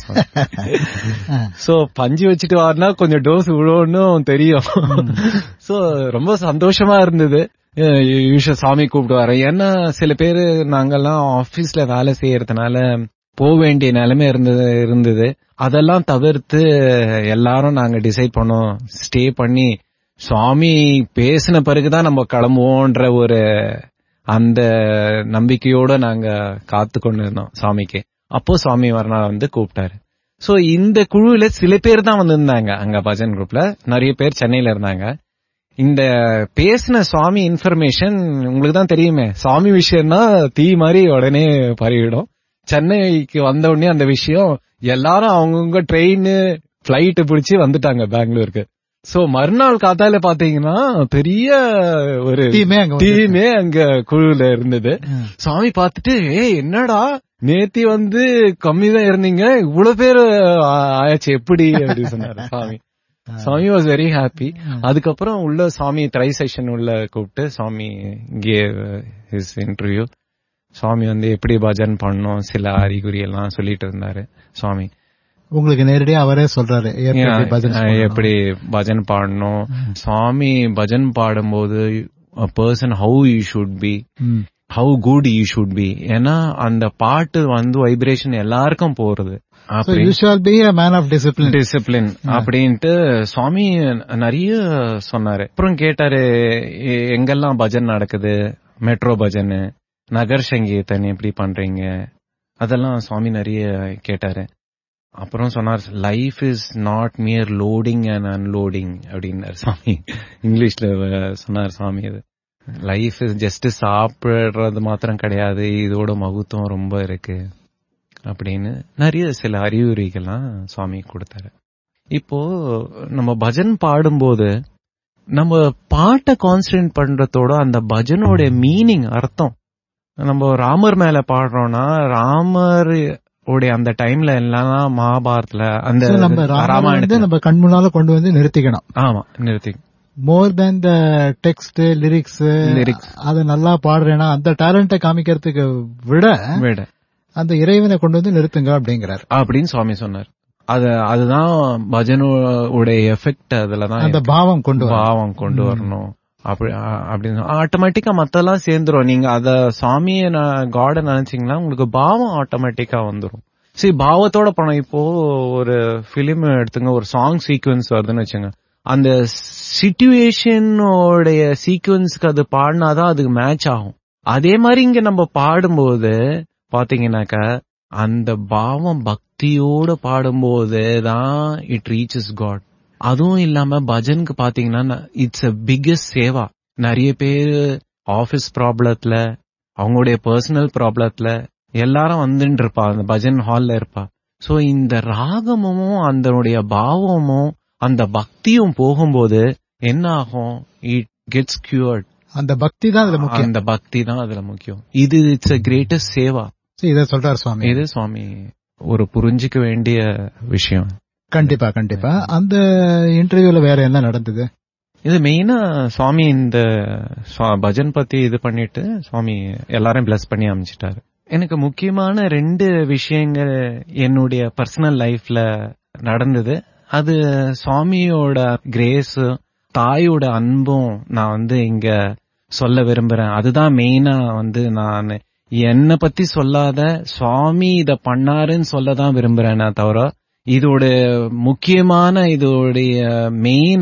[SPEAKER 2] சோ பஞ்சு வச்சுட்டு வாருனா கொஞ்சம் டோஸ் விழுவோன்னு தெரியும் சோ ரொம்ப சந்தோஷமா இருந்தது யூஷ சாமி கூப்பிடுவாரு ஏன்னா சில பேரு நாங்கெல்லாம் ஆபீஸ்ல வேலை செய்யறதுனால போக வேண்டிய நிலைமை இருந்தது இருந்தது அதெல்லாம் தவிர்த்து எல்லாரும் நாங்க டிசைட் பண்ணோம் ஸ்டே பண்ணி சுவாமி பேசின பிறகுதான் நம்ம கிளம்புவோன்ற ஒரு அந்த நம்பிக்கையோட நாங்க காத்து கொண்டு இருந்தோம் சாமிக்கு அப்போ சுவாமி மறுநாள் வந்து கூப்பிட்டாரு சோ இந்த குழுவில சில பேர் தான் வந்திருந்தாங்க அங்க பஜன் குரூப்ல நிறைய பேர் சென்னையில இருந்தாங்க இந்த பேசின சுவாமி இன்ஃபர்மேஷன் உங்களுக்கு தான் தெரியுமே சுவாமி விஷயம்னா தீ மாதிரி உடனே பரவிடும் சென்னைக்கு வந்த உடனே அந்த விஷயம் எல்லாரும் அவங்கவுங்க ட்ரெயின் பிளைட் பிடிச்சி வந்துட்டாங்க பெங்களூருக்கு சோ மறுநாள் காத்தால பாத்தீங்கன்னா பெரிய ஒரு
[SPEAKER 1] டீமே அங்க வந்து-
[SPEAKER 2] டீமே அங்க குழுல இருந்தது சுவாமி பார்த்துட்டு ஏய் என்னடா நேத்தி வந்து கம்மி தான் இருந்தீங்க இவ்வளவு பேர் ஆ- ஆயாச்சு எப்படி அப்படின்னு சொன்னாரு Swami Swami was very happy அதுக்கப்புறம் உள்ள சுவாமி த்ரை செஷன் உள்ள கூப்பிட்டு சுவாமி இங்கே ஹிஸ் இன்டர்வியூ சுவாமி வந்து எப்படி பஜன் பண்ணணும் சில அறிகுறி எல்லாம் சொல்லிட்டு இருந்தாரு சுவாமி
[SPEAKER 1] உங்களுக்கு நேரடியா அவரே சொல்றாரு எப்படி பஜனை
[SPEAKER 2] அஹ்
[SPEAKER 1] சொல்லணும்.
[SPEAKER 2] எப்படி பஜன் பாடணும் சுவாமி பஜன் பாடும்போது person how you should be
[SPEAKER 1] hmm.
[SPEAKER 2] How good you should be ஏன்னா அந்த பாட்டு வந்து வைப்ரேஷன் எல்லாருக்கும் போறது
[SPEAKER 1] So
[SPEAKER 2] அப்படி
[SPEAKER 1] you shall be a man of discipline.
[SPEAKER 2] Discipline அப்படின்ட்டு சுவாமி நிறைய சொன்னாரு அப்புறம் கேட்டாரு எ- எங்கெல்லாம் பஜன் நடக்குது மெட்ரோ பஜன் நகர் சங்கீதன் எப்படி பண்றீங்க அதெல்லாம் சுவாமி நிறைய கேட்டாரு அப்புறம் சொன்னார் life is not mere loading and unloading அப்படின்னாரு சுவாமி இங்கிலீஷ்ல அஹ், சொன்னார் சுவாமி அது லைஃப் இஸ் ஜஸ்ட் சாப்பிடுறது மாத்திரம் கிடையாது இதோட மகத்துவம் ரொம்ப இருக்கு அப்படின்னு நிறைய சில அறிவுரைகள்லாம் சுவாமி கொடுத்தாரு இப்போ நம்ம பஜன் பாடும்போது நம்ம பாட்டை கான்சன்ட்ரேட் பண்றதோட அந்த பஜனோட மீனிங் அர்த்தம் நம்ம ராமர் மேல பாடுறோம்னா ராமர் உடைய அந்த டைம்ல எல்லாம் மகாபாரத்ல அந்த
[SPEAKER 1] So நம்ம ராமனை வந்து
[SPEAKER 2] ராமாயணத்துல
[SPEAKER 1] நம்ம கண் முன்னால கொண்டு வந்து நிறுத்திக்கணும்
[SPEAKER 2] ஆமா நிறுத்தி
[SPEAKER 1] more then the text lyrics
[SPEAKER 2] Lyrics.
[SPEAKER 1] அத நல்லா பாடுறேன்னா அந்த டேலண்ட்டை காமிக்கிறதுக்கு விட
[SPEAKER 2] விட
[SPEAKER 1] அந்த இறைவனை கொண்டு வந்து நிறுத்துங்க அப்படிங்கிறார்
[SPEAKER 2] அப்படின்னு சுவாமி சொன்னார் அது அதுதான் பஜனோடைய எஃபெக்ட் அதுலதான்
[SPEAKER 1] அந்த பாவம் கொண்டு வர
[SPEAKER 2] பாவம் கொண்டு வரணும் அப்படி அ- அப்படின்னு ஆட்டோமேட்டிக்கா மத்தெல்லாம் சேர்ந்துரும் நீங்க அத சாமிய காட நினைச்சீங்கன்னா உங்களுக்கு பாவம் ஆட்டோமேட்டிக்கா வந்துரும் சரி பாவத்தோட பணம் இப்போ ஒரு பிலிம் எடுத்துங்க ஒரு சாங் சீக்வன்ஸ் வருதுன்னு வச்சுங்க அந்த சிச்சுவேஷனோடைய சீக்வன்ஸ்க்கு அது பாடினாதான் அதுக்கு மேட்ச் ஆகும் அதே மாதிரி இங்க நம்ம பாடும்போது பாத்தீங்கன்னாக்கா அந்த பாவம் பக்தியோட பாடும்போது தான் இட் ரீச்சஸ் காட் அதுவும் இல்லாம பஜனுக்கு பாத்தீங்கன்னா இட்ஸ் அ பிக்கஸ்ட் சேவா நிறைய பேர் ஆபீஸ் ப்ராப்ளத்துல அவங்களுடைய பர்சனல் ப்ராப்ளத்துல எல்லாரும் வந்துட்டு இருப்பா அந்த பஜன் ஹால்ல இருப்பா சோ இந்த ராகமும் அதனுடைய பாவமும் அந்த பக்தியும் போகும்போது என்ன ஆகும் இட் கெட்ஸ் கியூர்ட்
[SPEAKER 1] அந்த பக்தி தான் அதுல முக்கியம்
[SPEAKER 2] அந்த பக்தி தான் அதுல முக்கியம் இது it's a greatest seva
[SPEAKER 1] So இத சொல்றார் சுவாமி
[SPEAKER 2] இது சுவாமி ஒரு புரிஞ்சுக்க வேண்டிய விஷயம்
[SPEAKER 1] கண்டிப்பா கண்டிப்பா அந்த இன்டர்வியூல வேற என்ன நடந்தது
[SPEAKER 2] இது மெயினா சுவாமி இந்த சுவா- பஜன் பத்தி இது பண்ணிட்டு சுவாமி எல்லாரையும் பிளஸ் பண்ணி அமைச்சிட்டாரு எனக்கு முக்கியமான ரெண்டு விஷயங்கள் என்னுடைய பர்சனல் லைஃப்ல நடந்தது அது சுவாமியோட கிரேஸ் தாயோட அன்பும் நான் வந்து இங்க சொல்ல விரும்புறேன் அதுதான் மெயினா வந்து நான் என்ன பத்தி சொல்லாத சுவாமி இத பண்ணாருன்னு சொல்லதான் விரும்புறேன் நான் தவிர இதோட முக்கியமான இதோடைய மெயின்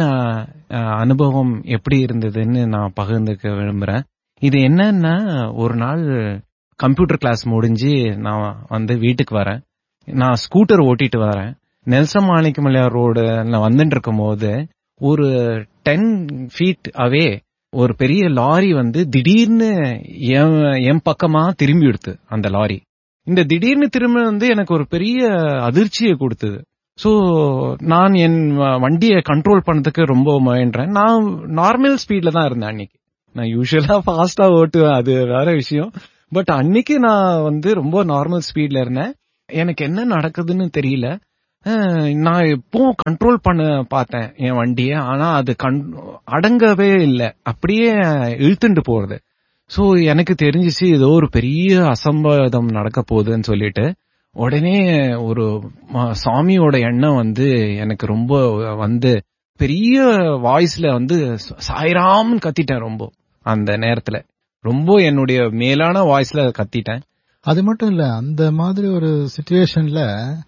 [SPEAKER 2] அனுபவம் எப்படி இருந்ததுன்னு நான் பகிர்ந்துக்க விரும்புறேன் இது என்னன்னா ஒரு நாள் கம்ப்யூட்டர் கிளாஸ் முடிஞ்சு நான் வந்து வீட்டுக்கு வரேன் நான் ஸ்கூட்டர் ஓட்டிட்டு வரேன் நெல்சன் மாணிக்கமலையார் ரோடு வந்துட்டு இருக்கும் போது ஒரு டென் ஃபீட் அவே ஒரு பெரிய லாரி வந்து திடீர்னு என் என் பக்கமா திரும்பி எடுத்து அந்த லாரி இந்த திடீர்னு திரும்ப வந்து எனக்கு ஒரு பெரிய அதிர்ச்சியை கொடுத்தது சோ நான் என் வ- வண்டியை கண்ட்ரோல் பண்ணதுக்கு ரொம்ப முயன்றேன் நான் நார்மல் ஸ்பீட்ல தான் இருந்தேன் அன்னைக்கு நான் யூஸ்வலா ஃபாஸ்டா ஓட்டுவேன் அது வேற விஷயம் பட் அன்னைக்கு நான் வந்து ரொம்ப நார்மல் ஸ்பீட்ல இருந்தேன் எனக்கு என்ன நடக்குதுன்னு தெரியல அஹ், நான் எப்பவும் கண்ட்ரோல் பண்ண பார்த்தேன் என் வண்டியை ஆனா அது கண் அடங்கவே இல்லை அப்படியே இழுத்துட்டு போறது சோ எனக்கு தெரிஞ்சிச்சு ஏதோ ஒரு பெரிய அசம்பாவிதம் நடக்க போகுதுன்னு சொல்லிட்டு உடனே ஒரு ம- சாமியோட எண்ணம் வந்து எனக்கு ரொம்ப வந்து பெரிய வாய்ஸ்ல வந்து ச- சாய்ராம்னு கத்திட்டேன் ரொம்ப அந்த நேரத்துல ரொம்ப என்னுடைய மேலான வாய்ஸ்ல கத்திட்டேன்
[SPEAKER 1] அது மட்டும் இல்ல அந்த மாதிரி ஒரு சுச்சுவேஷன்ல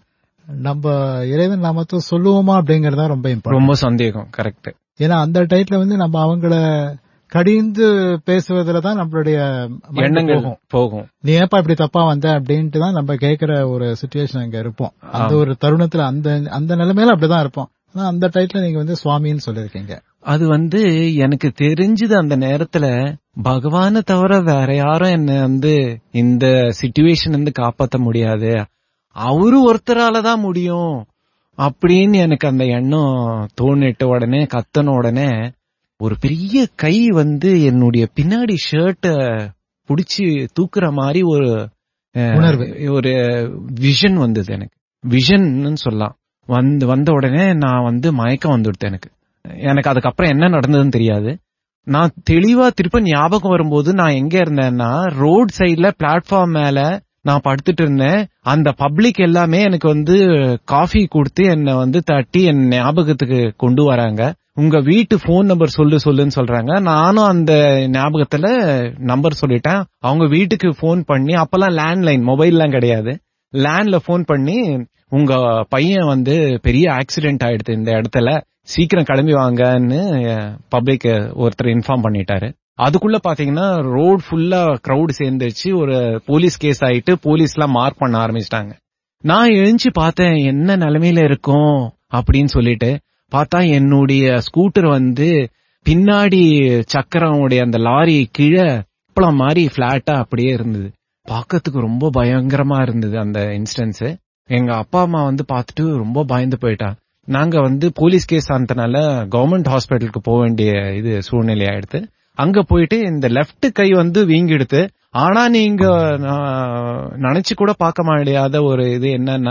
[SPEAKER 1] நம்ம இறைவன் நாமத்தை சொல்லுவோமா அப்படிங்கறது தான் ரொம்ப இம்பார்ட்டன்ட்
[SPEAKER 2] ரொம்ப சந்தேகம் கரெக்ட்
[SPEAKER 1] ஏன்னா அந்த டைட்ல வந்து நம்ம அவங்கள கடிந்து பேசுவதுல தான் நம்மளுடைய mind
[SPEAKER 2] எண்ணங்கள்
[SPEAKER 1] போகும்
[SPEAKER 2] போகும்
[SPEAKER 1] நீ ஏப்பா இப்படி தப்பா வந்த அப்படின்ட்டு தான் நம்ம கேக்குற ஒரு சுச்சுவேஷன் அங்க இருப்போம் அந்த ஒரு தருணத்துல அந்த அந்த நிலைமையில அப்படிதான் இருப்போம் ஆனா அந்த டைத்துல நீங்க வந்து சுவாமின்னு சொல்லிருக்கீங்க
[SPEAKER 2] அது வந்து எனக்கு தெரிஞ்சது அந்த நேரத்துல பகவானை தவிர வேற யாரும் என்ன வந்து இந்த சிச்சுவேஷன் வந்து காப்பாத்த முடியாது அவரு ஒருத்தரால தான் முடியும் அப்படின்னு எனக்கு அந்த எண்ணம் தோணிட்ட உடனே கத்தன உடனே ஒரு பெரிய கை வந்து என்னுடைய பின்னாடி ஷர்ட்ட புடிச்சு தூக்குற மாதிரி ஒரு அஹ்,
[SPEAKER 1] உணர்வு.
[SPEAKER 2] ஒரு விஷன் வந்தது எனக்கு விஷன் சொல்லலாம் வந்து வந்த உடனே நான் வந்து மயக்கம் வந்துடுது எனக்கு எனக்கு அதுக்கப்புறம் என்ன நடந்ததுன்னு தெரியாது நான் தெளிவா திருப்ப ஞாபகம் வரும்போது நான் எங்க இருந்தேன்னா ரோட் சைடுல பிளாட்ஃபார்ம் மேல நான் படுத்துட்டு இருந்தேன் அந்த பப்ளிக் எல்லாமே எனக்கு வந்து காஃபி கொடுத்து என்னை வந்து தட்டி என் ஞாபகத்துக்கு கொண்டு வராங்க உங்க வீட்டு ஃபோன் நம்பர் சொல்லு சொல்லுன்னு சொல்றாங்க நானும் அந்த ஞாபகத்துல நம்பர் சொல்லிட்டேன் அவங்க வீட்டுக்கு ஃபோன் பண்ணி அப்பெல்லாம் லேண்ட்லைன் மொபைல்லாம் கிடையாது லேண்ட்ல ஃபோன் பண்ணி உங்க பையன் வந்து பெரிய ஆக்சிடென்ட் ஆயிடுது இந்த இடத்துல சீக்கிரம் கிளம்பி வாங்கன்னு பப்ளிக் ஒருத்தர் இன்ஃபார்ம் பண்ணிட்டாரு அதுக்குள்ள பாத்தீங்கன்னா ரோட் ஃபுல்லா கிரவுட் சேர்ந்துச்சு ஒரு போலீஸ் கேஸ் ஆயிட்டு போலீஸ் எல்லாம் மார்க் பண்ண ஆரம்பிச்சிட்டாங்க நான் எழுந்து பார்த்தேன் என்ன நிலைமையில இருக்கும் அப்படின்னு சொல்லிட்டு பார்த்தா என்னுடைய ஸ்கூட்டர் வந்து பின்னாடி சக்கரமுடைய அந்த லாரி கீழே அப்பளம் மாதிரி பிளாட்டா அப்படியே இருந்தது பார்க்கறதுக்கு ரொம்ப பயங்கரமா இருந்தது அந்த இன்ஸ்டன்ஸ் எங்க அப்பா அம்மா வந்து பார்த்துட்டு ரொம்ப பயந்து போயிட்டா நாங்க வந்து போலீஸ் கேஸ் ஆனதுனால கவர்மெண்ட் ஹாஸ்பிட்டலுக்கு போக வேண்டிய இது சூழ்நிலை ஆயிடுத்து அங்க போயிட்டு இந்த லெஃப்ட் கை வந்து வீங்கிடுத்து ஆனா நீங்க நான் நினைச்சு கூட பார்க்க முடியாத ஒரு இது என்னன்னா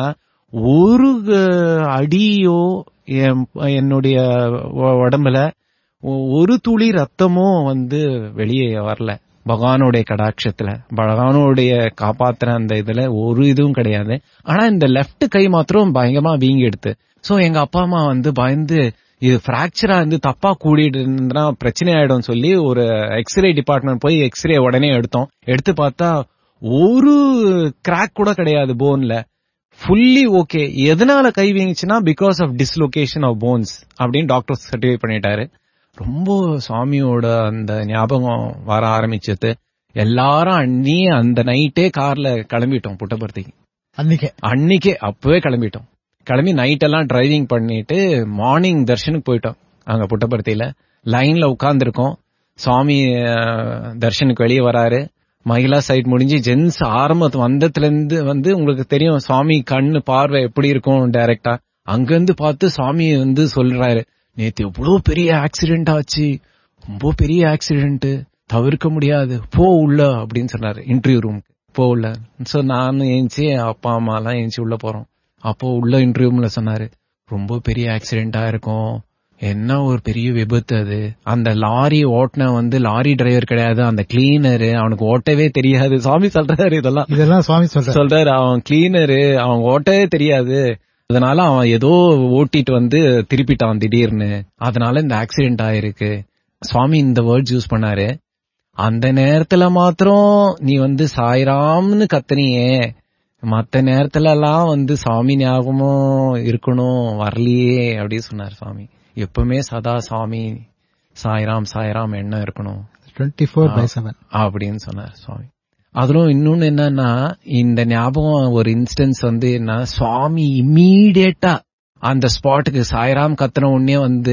[SPEAKER 2] ஒரு அஹ், அடியோ என் என்னுடைய உ- உடம்புல ஒ- ஒரு துளி ரத்தமும் வந்து வெளியே வரல பகவானுடைய கடாட்சத்துல பகவானுடைய காப்பாத்துற அந்த இதுல ஒரு இதுவும் கிடையாது ஆனா இந்த லெஃப்ட் கை மாத்திரம் பயங்கரமா வீங்கி எடுத்து சோ எங்க அப்பா அம்மா வந்து பயந்து இது பிராக்சரா வந்து தப்பா கூடிடுனா பிரச்சனை ஆயிடும் சொல்லி ஒரு எக்ஸ்ரே டிபார்ட்மெண்ட் போய் எக்ஸ்ரே உடனே எடுத்தோம் எடுத்து பார்த்தா ஒரு கிராக் கூட கிடையாது போன்ல ஃபுல்லி ஓகே எதனால கை வீங்கிச்சுன்னா because of dislocation of bones அப்படின்னு டாக்டர் சர்டிஃபை பண்ணிட்டாரு ரொம்ப சுவாமியோட அந்த ஞாபகம் வர ஆரம்பிச்சது எல்லாரும் அன்னி அந்த நைட்டே கார்ல கிளம்பிட்டோம் புட்டபர்த்திக்கு
[SPEAKER 1] அன்னைக்கே
[SPEAKER 2] அன்னைக்கே அப்பவே கிளம்பிட்டோம் கிளம்பி நைட் எல்லாம் டிரைவிங் பண்ணிட்டு மார்னிங் தர்ஷனுக்கு போயிட்டோம் அங்க புட்டபர்த்தியில லைன்ல உட்கார்ந்துருக்கோம் சுவாமி அஹ், தர்ஷனுக்கு வெளியே வராரு மகிழா சைட் முடிஞ்சு ஜென்ஸ் ஆரம்பத்து வந்ததுல இருந்து வந்து உங்களுக்கு தெரியும் சுவாமி கண்ணு பார்வை எப்படி இருக்கும் டைரக்டா அங்கிருந்து பார்த்து சுவாமி வந்து சொல்றாரு நேத்து எவ்வளவு பெரிய ஆக்சிடென்ட் ஆச்சு ரொம்ப பெரிய ஆக்சிடென்ட் தவிர்க்க முடியாது போ உள்ள அப்படின்னு சொன்னாரு இன்டர்வியூ ரூமுக்கு போ உள்ள சோ நானும் ஏஞ்சி அப்பா அம்மா எல்லாம் ஏஞ்சி உள்ள போறோம் அப்போ உள்ள இன்டர்வியூ ரூம்ல சொன்னாரு ரொம்ப பெரிய ஆக்சிடென்டா இருக்கும் என்ன ஒரு பெரிய விபத்து அது அந்த லாரி ஓட்டுன வந்து லாரி டிரைவர் கிடையாது அந்த கிளீனரு அவனுக்கு ஓட்டவே தெரியாது சாமி சொல்றாரு இதெல்லாம்
[SPEAKER 1] இதெல்லாம் சுவாமி சொல்ற
[SPEAKER 2] சொல்றாரு அவன் கிளீனரு அவன் ஓட்டவே தெரியாது அதனால அவன் ஏதோ ஓட்டிட்டு வந்து திருப்பிட்டான் திடீர்னு அதனால இந்த ஆக்சிடென்ட் ஆயிருக்கு சுவாமி இந்த வேர்ட்ஸ் யூஸ் பண்ணாரு அந்த நேரத்துல மாத்திரம் நீ வந்து சாய்ராம்னு கத்துனியே மத்த நேரத்துல எல்லாம் வந்து சாமி ஞாபகமும் இருக்கணும் வரலையே அப்படி சொன்னார் சுவாமி எப்பவுமே சதா சாமி சாய்ராம் சாய்ராம் எண்ணம் இருக்கணும்
[SPEAKER 1] டுவெண்ட்டி ஃபோர் பை செவன்
[SPEAKER 2] அப்படின்னு சொன்னார் சுவாமி அதுல இன்னொன்னு என்னன்னா இந்த ஞாபகம் ஒரு இன்ஸ்டன்ஸ் வந்து என்ன சுவாமி இம்மீடியட்டா அந்த ஸ்பாட்டுக்கு சாய்ராம் கத்துன உடனே வந்து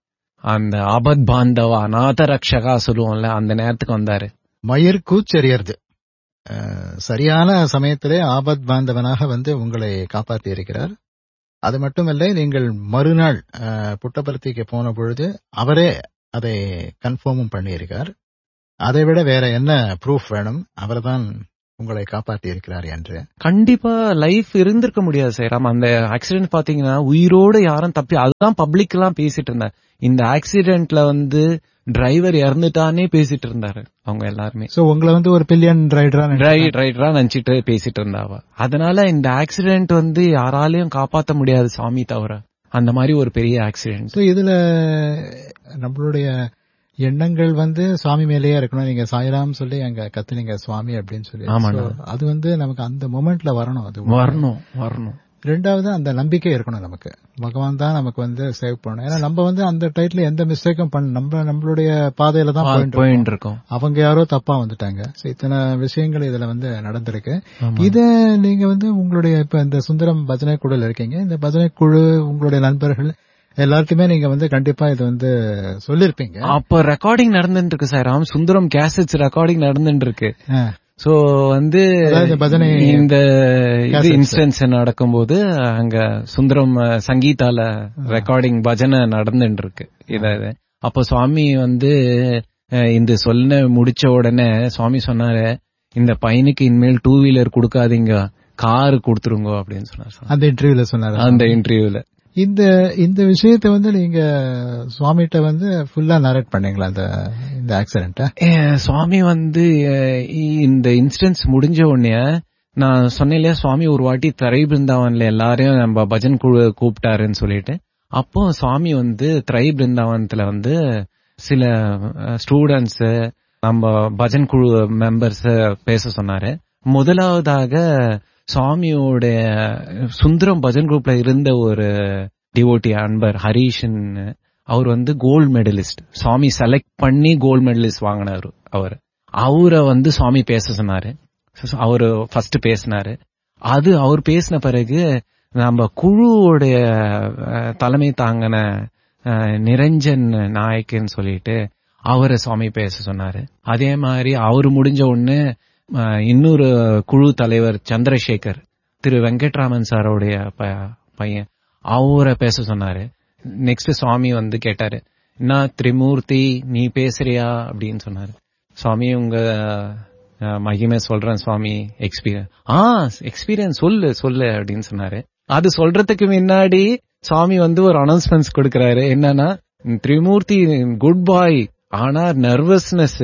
[SPEAKER 2] அந்த ஆபத் பாந்தவா அநாத ரக்ஷகா சொல்லுவோம்ல அந்த நேரத்துக்கு வந்தாரு
[SPEAKER 1] மயிர் கூச்செறியறது அஹ், சரியான சமயத்திலே ஆபத் பாந்தவனாக வந்து உங்களை காப்பாற்றி இருக்கிறார் அது மட்டுமல்ல நீங்கள் மறுநாள் அஹ், புட்டபர்த்திக்கு போன பொழுது அவரே அதை கன்ஃபார்மும் பண்ணியிருக்கார் அதை விட வேற என்ன ப்ரூஃப் வேணும் அவர்தான் உங்களை காப்பாற்றி இருக்கிறார் என்று
[SPEAKER 2] கண்டிப்பா லைஃப் இருந்திருக்க முடியாது சேராம் அந்த ஆக்சிடென்ட் பாத்தீங்கன்னா உயிரோட யாரும் தப்பி அதுதான் பப்ளிக் எல்லாம் பேசிட்டு இருந்தார் இந்த ஆக்சிடென்ட்ல வந்து டிரைவர் இறந்துட்டானே பேசிட்டு இருந்தாரு அவங்க எல்லாருமே
[SPEAKER 1] சோ உங்களை வந்து ஒரு பில்லியன் ரைடரா
[SPEAKER 2] ரைட் ரைட்டரா நினைச்சிட்டு பேசிட்டு இருந்தாவ அதனால இந்த ஆக்சிடென்ட் வந்து யாராலையும் காப்பாத்த முடியாது சாமி தவிர அந்த மாதிரி ஒரு பெரிய ஆக்சிடென்ட்
[SPEAKER 1] சோ இதுல நம்மளுடைய எண்ணங்கள் வந்து சுவாமி மேலேயே இருக்கணும் நீங்க சாய்ராம் சொல்லி அங்க கத்துனீங்க சுவாமி அப்படின்னு சொல்லி
[SPEAKER 2] ஆமாண்ணா.
[SPEAKER 1] So, அது வந்து நமக்கு அந்த மொமெண்ட்ல வரணும் அது
[SPEAKER 2] வரணும் வரணும்
[SPEAKER 1] ரெண்டாவது அந்த நம்பிக்கை இருக்கணும் நமக்கு பகவான் தான் நமக்கு வந்து சேவ் பண்ணணும் ஏன்னா நம்ம வந்து அந்த டைட்ல எந்த மிஸ்டேக்கும் பண்ண நம்ம நம்மளுடைய பாதையில தான் போயிட்டு இருக்கோம்.
[SPEAKER 2] போயிட்டு இருக்கோம்
[SPEAKER 1] அவங்க யாரோ தப்பா வந்துட்டாங்க So, இத்தனை விஷயங்கள் இதுல வந்து நடந்திருக்கு
[SPEAKER 2] ஆமா.
[SPEAKER 1] இத நீங்க வந்து உங்களுடைய இப்ப இந்த சுந்தரம் பஜனை குழுல இருக்கீங்க இந்த பஜனை குழு உங்களுடைய நண்பர்கள் எல்லாருக்குமே நீங்க வந்து கண்டிப்பா இது வந்து சொல்லிருப்பீங்க
[SPEAKER 2] அப்ப ரெக்கார்டிங் நடந்துட்டு இருக்கு sir Ram Sundaram cassettes recording நடந்துட்டு இருக்கு சோ வந்து
[SPEAKER 1] அதாவது பஜனை
[SPEAKER 2] இந்த இது
[SPEAKER 1] cassettes.
[SPEAKER 2] இன்சிடென்ட்ஸ் நடக்கும்போது அங்க சுந்தரம் அஹ், சங்கீதால ரெக்கார்டிங் பஜனை நடந்துட்டு இருக்கு இத இது. அப்போ சுவாமி வந்து அஹ், இந்த சொல்ல முடிச்ச உடனே சுவாமி சொன்னாரு இந்த பையனுக்கு இனிமேல் டூ வீலர் கொடுக்காதீங்க கார் கொடுத்துருங்க அப்படின்னு சொன்னார் சுவாமி.
[SPEAKER 1] அந்த இன்டர்வியூல சொன்னாரு
[SPEAKER 2] அந்த இன்டர்வியூல
[SPEAKER 1] இந்த இந்த விஷயத்தை வந்து நீங்க சுவாமிகிட்ட வந்து ஃபுல்லா நரேட் பண்ணீங்களா இந்த இந்த ஆக்சிடென்ட்ட
[SPEAKER 2] ஏ, சுவாமி வந்து அஹ், இந்த இன்சிடென்ட்ஸ் முடிஞ்ச உடனே நான் சொன்னேன் இல்லையா சுவாமி ஒரு வாட்டி திரை பிருந்தாவன்ல எல்லாரையும் நம்ம பஜன் குழு கூப்பிட்டாருன்னு சொல்லிட்டு அப்போ சுவாமி வந்து திரை பிருந்தாவனத்துல வந்து சில ஸ்டூடெண்ட்ஸ் நம்ம பஜன் குழு மெம்பர்ஸ் பேச சொன்னாரு முதலாவதாக சுவாமியோட சுந்தரம் பஜன் குரூப்ல இருந்த ஒரு டிவோட்டி அன்பர் ஹரீஷன் அவர் வந்து கோல்டு மெடலிஸ்ட் சுவாமி செலக்ட் பண்ணி கோல்டு மெடலிஸ்ட் வாங்கினாரு அவர் அவரை வந்து சுவாமி பேச சொன்னாரு அவரு ஃபர்ஸ்ட் பேசினாரு அது அவர் பேசின பிறகு நம்ம குழுவோடைய அஹ், தலைமை தாங்கின அஹ், நிரஞ்சன் நாயக்கன்னு சொல்லிட்டு அவரை சுவாமி பேச சொன்னாரு அதே மாதிரி அவரு முடிஞ்ச உடனே அஹ், இன்னொரு குழு தலைவர் சந்திரசேகர் திரு வெங்கட்ராமன் சாரோடைய ப- பையன் அவரை பேச சொன்னாரு நெக்ஸ்ட் சுவாமி வந்து கேட்டாரு என்ன திரிமூர்த்தி நீ பேசுறியா அப்படின்னு சொன்னாரு சுவாமி உங்க அஹ், மகிமை சொல்றேன் சுவாமி எக்ஸ்பீரியன்ஸ் ஆ எக்ஸ்பீரியன்ஸ் சொல்லு சொல்லு அப்படின்னு சொன்னாரு அது சொல்றதுக்கு முன்னாடி சுவாமி வந்து ஒரு அனௌன்ஸ்மெண்ட்ஸ் கொடுக்கறாரு என்னன்னா திரிமூர்த்தி குட் பாய் ஆனா நர்வஸ்னஸ்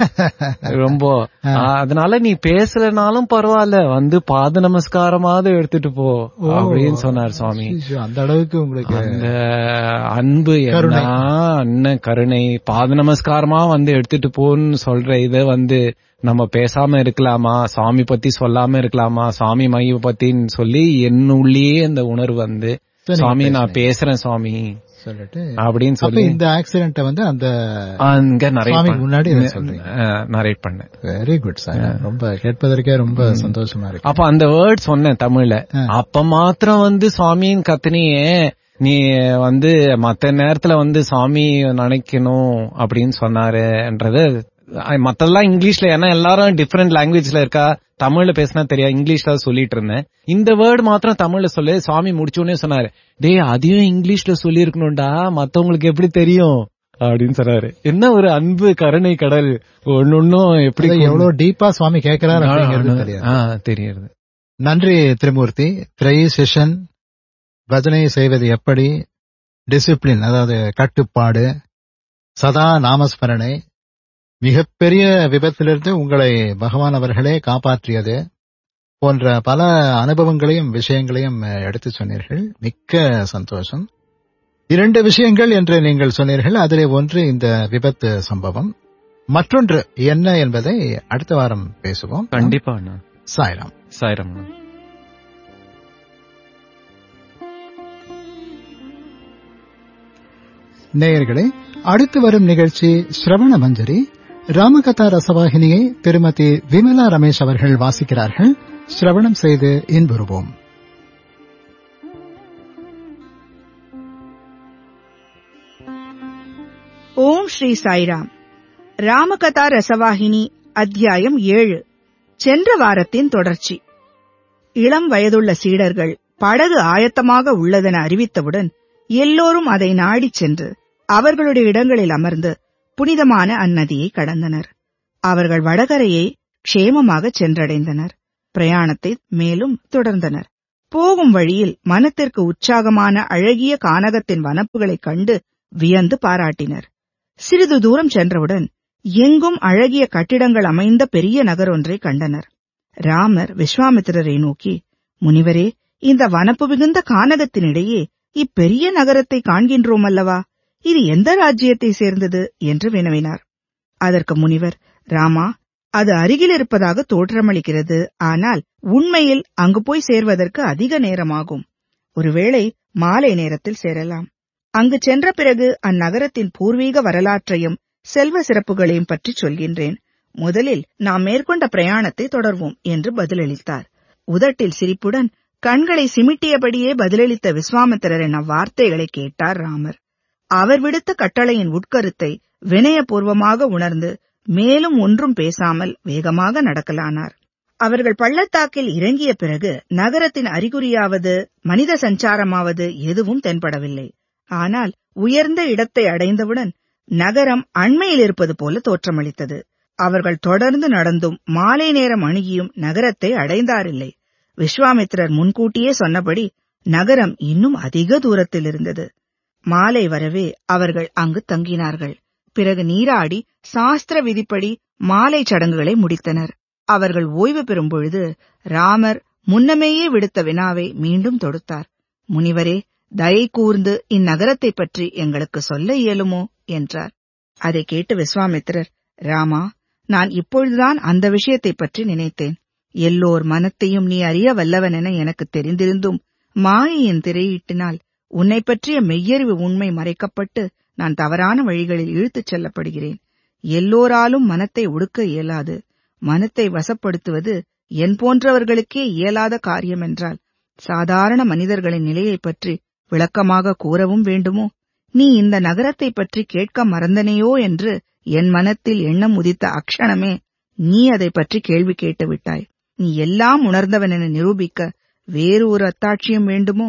[SPEAKER 2] ரொம்ப ஆ, அதனால நீ பேசலனாலும் பரவாயில்ல வந்து பாத நமஸ்காரமாவது எடுத்துட்டு போ அப்படின்னு சொன்னார் சுவாமி
[SPEAKER 1] ஐயோ, அந்த அளவுக்கு உங்களுக்கு
[SPEAKER 2] அந்த அன்பு
[SPEAKER 1] கருணை.
[SPEAKER 2] என்ன அண்ணன் கருணை பாத நமஸ்காரமா வந்து எடுத்துட்டு போன்னு சொல்ற இத வந்து நம்ம பேசாம இருக்கலாமா சாமி பத்தி சொல்லாம இருக்கலாமா சாமி மைய பத்தின்னு சொல்லி என்னுள்ளேயே அந்த உணர்வு வந்து
[SPEAKER 1] சரி,
[SPEAKER 2] சுவாமி
[SPEAKER 1] பேசுங்க.
[SPEAKER 2] நான் பேசுறேன் சுவாமி
[SPEAKER 1] சொல்லிட்டு
[SPEAKER 2] அப்படின்னு
[SPEAKER 1] அப்ப
[SPEAKER 2] சொல்லி
[SPEAKER 1] இந்த ஆக்சிடென்ட் வந்து அந்த
[SPEAKER 2] அங்க நிறைய
[SPEAKER 1] சுவாமிக்கு முன்னாடி இதை சொல்றீங்க.
[SPEAKER 2] நரேட் பண்ணேன்
[SPEAKER 1] வெரி குட் சார் ரொம்ப கேட்பதற்கே ரொம்ப சந்தோஷமா இருக்கு
[SPEAKER 2] அப்ப அந்த வேர்ட் சொன்னேன் தமிழ்ல
[SPEAKER 1] ஆ.
[SPEAKER 2] அப்ப மாத்திரம் வந்து சாமின்னு கத்துனியே நீ வந்து மத்த நேரத்துல வந்து சாமி நினைக்கணும் அப்படின்னு சொன்னாருன்றது அஹ் மத்ததெல்லாம் இங்கிலீஷ்ல ஏன்னா எல்லாரும் டிஃபரெண்ட் லாங்குவேஜ்ல இருக்கா தமிழ்ல பேசினா தெரியாது இங்கிலீஷ்ல சொல்லிட்டு இருந்தேன் இந்த வேர்டு மாத்திரம் தமிழ்ல சொல்லு சாமி முடிச்சோடனே சொன்னாரு டேய் அதையும் இங்கிலீஷ்ல சொல்லி இருக்கணும்டா மத்தவங்களுக்கு எப்படி தெரியும் அப்படின்னு சொன்னாரு என்ன ஒரு அன்பு கருணை கடல் ஒன்னொன்னும் எப்படி
[SPEAKER 1] இதை எவ்வளவு டீப்பா சுவாமி கேட்கிறார் அப்படிங்கிறது தெரியாது
[SPEAKER 2] ஆ, தெரியுது
[SPEAKER 1] நன்றி திரிமூர்த்தி த்ரை செஷன் பஜனை செய்வது எப்படி டிசிப்ளின் அதாவது கட்டுப்பாடு சதா நாமஸ்மரணை மிகப்பெரிய விபத்திலிருந்து உங்களை பகவான் அவர்களே காப்பாற்றியது போன்ற பல அனுபவங்களையும் விஷயங்களையும் அஹ், எடுத்துச் சொன்னீர்கள் மிக்க சந்தோஷம் இரண்டு விஷயங்கள் என்று நீங்கள் சொன்னீர்கள் அதிலே ஒன்று இந்த விபத்து சம்பவம் மற்றொன்று என்ன என்பதை அடுத்த வாரம் பேசுவோம்
[SPEAKER 2] கண்டிப்பா அண்ணா
[SPEAKER 1] சாய்ராம்
[SPEAKER 2] சாயிரம் அண்ணா
[SPEAKER 1] நேயர்களே அடுத்து வரும் நிகழ்ச்சி ஸ்ரவண மஞ்சரி ராமகதா ரசவாகினியை திருமதி விமலா ரமேஷ் அவர்கள் வாசிக்கிறார்கள் ஸ்ரவணம் செய்து இன்புறுவோம்
[SPEAKER 3] ஓம் ஸ்ரீ சாய்ராம் ராமகதா ரசவாகினி அத்தியாயம் ஏழு சென்ற வாரத்தின் தொடர்ச்சி இளம் வயதுள்ள சீடர்கள் படகு ஆயத்தமாக உள்ளதென அறிவித்தவுடன் எல்லோரும் அதை நாடிச் சென்று அவர்களுடைய இடங்களில் அமர்ந்து புனிதமான அந்நதியை கடந்தனர் அவர்கள் வடகரையை க்ஷேமமாக சென்றடைந்தனர் பிரயாணத்தை மேலும் தொடர்ந்தனர் போகும் வழியில் மனத்திற்கு உற்சாகமான அழகிய கானகத்தின் வனப்புகளைக் கண்டு வியந்து பாராட்டினர் சிறிது தூரம் சென்றவுடன் எங்கும் அழகிய கட்டிடங்கள் அமைந்த பெரிய நகர் ஒன்றை கண்டனர் ராமர் விஸ்வாமித்திரரை நோக்கி முனிவரே இந்த வனப்பு மிகுந்த கானகத்தினிடையே இப்பெரிய நகரத்தை காண்கின்றோம் அல்லவா இது எந்த ராஜ்யத்தை சேர்ந்தது என்று வினவினார் அதற்கு முனிவர் ராமா அது அருகில் இருப்பதாக தோற்றமளிக்கிறது ஆனால் உண்மையில் அங்கு போய் சேர்வதற்கு அதிக நேரமாகும் ஒருவேளை மாலை நேரத்தில் சேரலாம் அங்கு சென்ற பிறகு அந்நகரத்தின் பூர்வீக வரலாற்றையும் செல்வ சிறப்புகளையும் பற்றி சொல்கின்றேன் முதலில் நாம் மேற்கொண்ட பிரயாணத்தை தொடர்வோம் என்று பதிலளித்தார் உதட்டில் சிரிப்புடன் கண்களை சிமிட்டியபடியே பதிலளித்த விஸ்வாமித்திரரின் அவ்வார்த்தைகளை கேட்டார் ராமர் அவர் விடுத்த கட்டளையின் உட்கருத்தை வினயபூர்வமாக உணர்ந்து மேலும் ஒன்றும் பேசாமல் வேகமாக நடக்கலானார் அவர்கள் பள்ளத்தாக்கில் இறங்கிய பிறகு நகரத்தின் அறிகுறியாவது மனித சஞ்சாரமாவது எதுவும் தென்படவில்லை ஆனால் உயர்ந்த இடத்தை அடைந்தவுடன் நகரம் அண்மையில் இருப்பது போல தோற்றமளித்தது அவர்கள் தொடர்ந்து நடந்தும் மாலை நேரம் அணுகியும் நகரத்தை அடைந்தாரில்லை விஸ்வாமித்திரர் முன்கூட்டியே சொன்னபடி நகரம் இன்னும் அதிக தூரத்தில் இருந்தது மாலை வரவே அவர்கள் அங்கு தங்கினார்கள் பிறகு நீராடி சாஸ்திர விதிப்படி மாலை சடங்குகளை முடித்தனர் அவர்கள் ஓய்வு பெறும் பொழுது ராமர் முன்னமேயே விடுத்த வினாவை மீண்டும் தொடுத்தார் முனிவரே தயை கூர்ந்து இந்நகரத்தைப் பற்றி எங்களுக்கு சொல்ல இயலுமோ என்றார் அதை கேட்டு விஸ்வாமித்திரர் ராமா நான் இப்பொழுதுதான் அந்த விஷயத்தைப் பற்றி நினைத்தேன் எல்லோர் மனத்தையும் நீ அறிய வல்லவன் என எனக்கு தெரிந்திருந்தும் மாயையின் திரையீட்டினால் உன்னை பற்றிய மெய்யறிவு உண்மை மறைக்கப்பட்டு நான் தவறான வழிகளில் இழுத்துச் செல்லப்படுகிறேன் எல்லோராலும் மனத்தை ஒடுக்க இயலாது மனத்தை வசப்படுத்துவது என் போன்றவர்களுக்கே இயலாத காரியம் என்றால் சாதாரண மனிதர்களின் நிலையைப் பற்றி விளக்கமாக கூறவும் வேண்டுமோ நீ இந்த நகரத்தைப் பற்றி கேட்க மறந்தனையோ என்று என் மனத்தில் எண்ணம் உதித்த அக்ஷணமே நீ அதை பற்றி கேள்வி கேட்டு விட்டாய் நீ எல்லாம் உணர்ந்தவன் என நிரூபிக்க வேறு ஒரு அத்தாட்சியம் வேண்டுமோ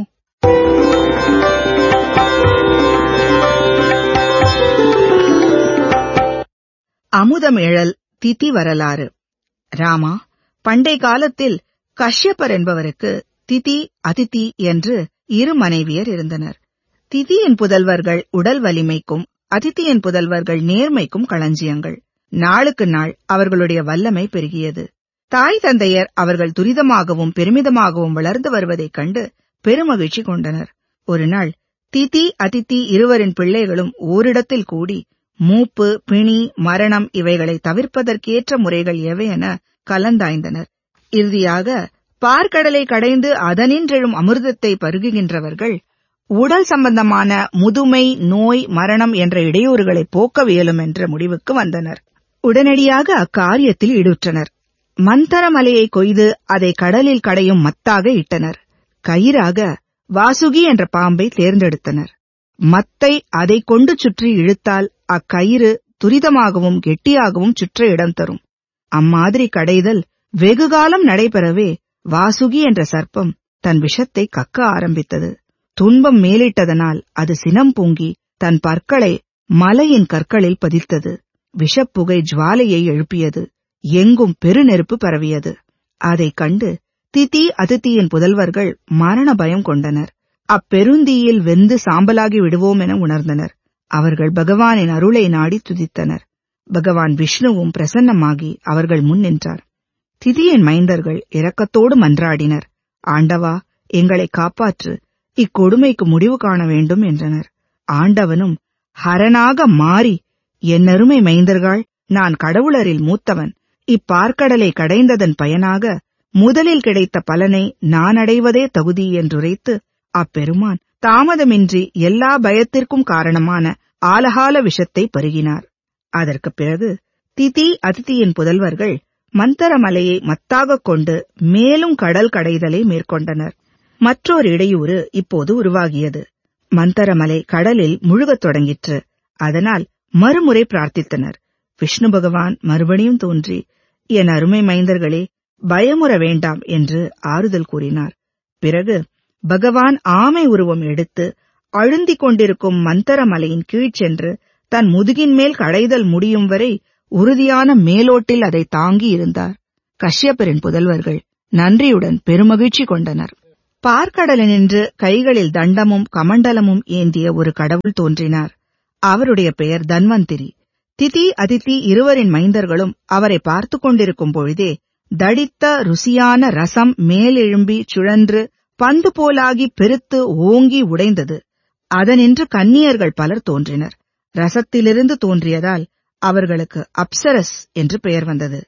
[SPEAKER 3] அமுதமிழல் திதி வரலாறு ராமா பண்டை காலத்தில் கஷ்யப்பர் என்பவருக்கு திதி அதிதி என்று இரு மனைவியர் இருந்தனர் திதியின் புதல்வர்கள் உடல் வலிமைக்கும் அதித்தியின் புதல்வர்கள் நேர்மைக்கும் களஞ்சியங்கள் நாளுக்கு நாள் அவர்களுடைய வல்லமை பெருகியது தாய் தந்தையர் அவர்கள் துரிதமாகவும் பெருமிதமாகவும் வளர்ந்து வருவதைக் கண்டு பெருமகிழ்ச்சி கொண்டனர் ஒருநாள் திதி அதித்தி இருவரின் பிள்ளைகளும் ஓரிடத்தில் கூடி மூப்பு பிணி மரணம் இவைகளை தவிர்ப்பதற்கேற்ற முறைகள் எவை என கலந்தாய்ந்தனர் இறுதியாக பார்க்கடலை கடைந்து அதனின்றெழும் அமிர்தத்தை பருகுகின்றவர்கள் உடல் சம்பந்தமான முதுமை நோய் மரணம் என்ற இடையூறுகளை போக்கவியலும் என்ற முடிவுக்கு வந்தனர் உடனடியாக அக்காரியத்தில் ஈடுற்றனர் மந்தரமலையை கொய்து அதை கடலில் கடையும் மத்தாக இட்டனர் கயிறாக வாசுகி என்ற பாம்பை தேர்ந்தெடுத்தனர் மத்தை அதை கொண்டு சுற்றி இழுத்தால் அக்கயிறு துரிதமாகவும் கெட்டியாகவும் சுற்ற இடம் தரும் அம்மாதிரி கடைதல் வெகுகாலம் நடைபெறவே வாசுகி என்ற சர்ப்பம் தன் விஷத்தை கக்க ஆரம்பித்தது துன்பம் மேலிட்டதனால் அது சினம் பொங்கி தன் பற்களை மலையின் கற்களில் பதித்தது விஷப்புகை ஜுவாலையை எழுப்பியது எங்கும் பெருநெருப்பு பரவியது அதைக் கண்டு திதி அதித்தியின் புதல்வர்கள் மரண பயம் கொண்டனர் அப்பெருந்தீயில் வெந்து சாம்பலாகி விடுவோம் என உணர்ந்தனர் அவர்கள் பகவானின் அருளை நாடி துதித்தனர் பகவான் விஷ்ணுவும் பிரசன்னமாகி அவர்கள் முன் நின்றார் திதியின் மைந்தர்கள் இரக்கத்தோடு மன்றாடினர் ஆண்டவா எங்களை காப்பாற்று இக்கொடுமைக்கு முடிவு காண வேண்டும் என்றனர் ஆண்டவனும் ஹரனாக மாறி என்னருமை மைந்தர்கள் நான் கடவுளரில் மூத்தவன் இப்பார்க்கடலை கடைந்ததன் பயனாக முதலில் கிடைத்த பலனை நான் அடைவதே தகுதி என்றுரைத்து அப்பெருமான் தாமதமின்றி எல்லா பயத்திற்கும் காரணமான ஆலகால விஷத்தை பருகினார் அதற்குப் பிறகு திதி அதித்தியின் புதல்வர்கள் மந்தரமலையை மத்தாகக் கொண்டு மேலும் கடல் கடைதலை மேற்கொண்டனர் மற்றொரு இடையூறு இப்போது உருவாகியது மந்தரமலை கடலில் முழுகத் தொடங்கிற்று அதனால் மறுமுறை பிரார்த்தித்தனர் விஷ்ணு பகவான் மறுபடியும் தோன்றி என் அருமை மைந்தர்களே பயமுற வேண்டாம் என்று ஆறுதல் கூறினார் பிறகு பகவான் ஆமை உருவம் எடுத்து அழுந்திக் கொண்டிருக்கும் மந்தரமலையின் கீழ் சென்று தன் முதுகின் மேல் கடைதல் முடியும் வரை உறுதியான மேலோட்டில் அதை தாங்கி இருந்தார் கஷ்யப்பரின் புதல்வர்கள் நன்றியுடன் பெருமகிழ்ச்சி கொண்டனர் பார்க்கடலினின்று கைகளில் தண்டமும் கமண்டலமும் ஏந்திய ஒரு கடவுள் தோன்றினார் அவருடைய பெயர் தன்வந்திரி திதி அதித்தி இருவரின் மைந்தர்களும் அவரை பார்த்துக் கொண்டிருக்கும் பொழுதே தடித்த ருசியான ரசம் மேலெழும்பி சுழன்று பந்து போலாகி பெருத்து ஓங்கி உடைந்தது அதனின்று கன்னியர்கள் பலர் தோன்றினர் ரசத்திலிருந்து தோன்றியதால் அவர்களுக்கு அப்சரஸ் என்று பெயர் வந்தது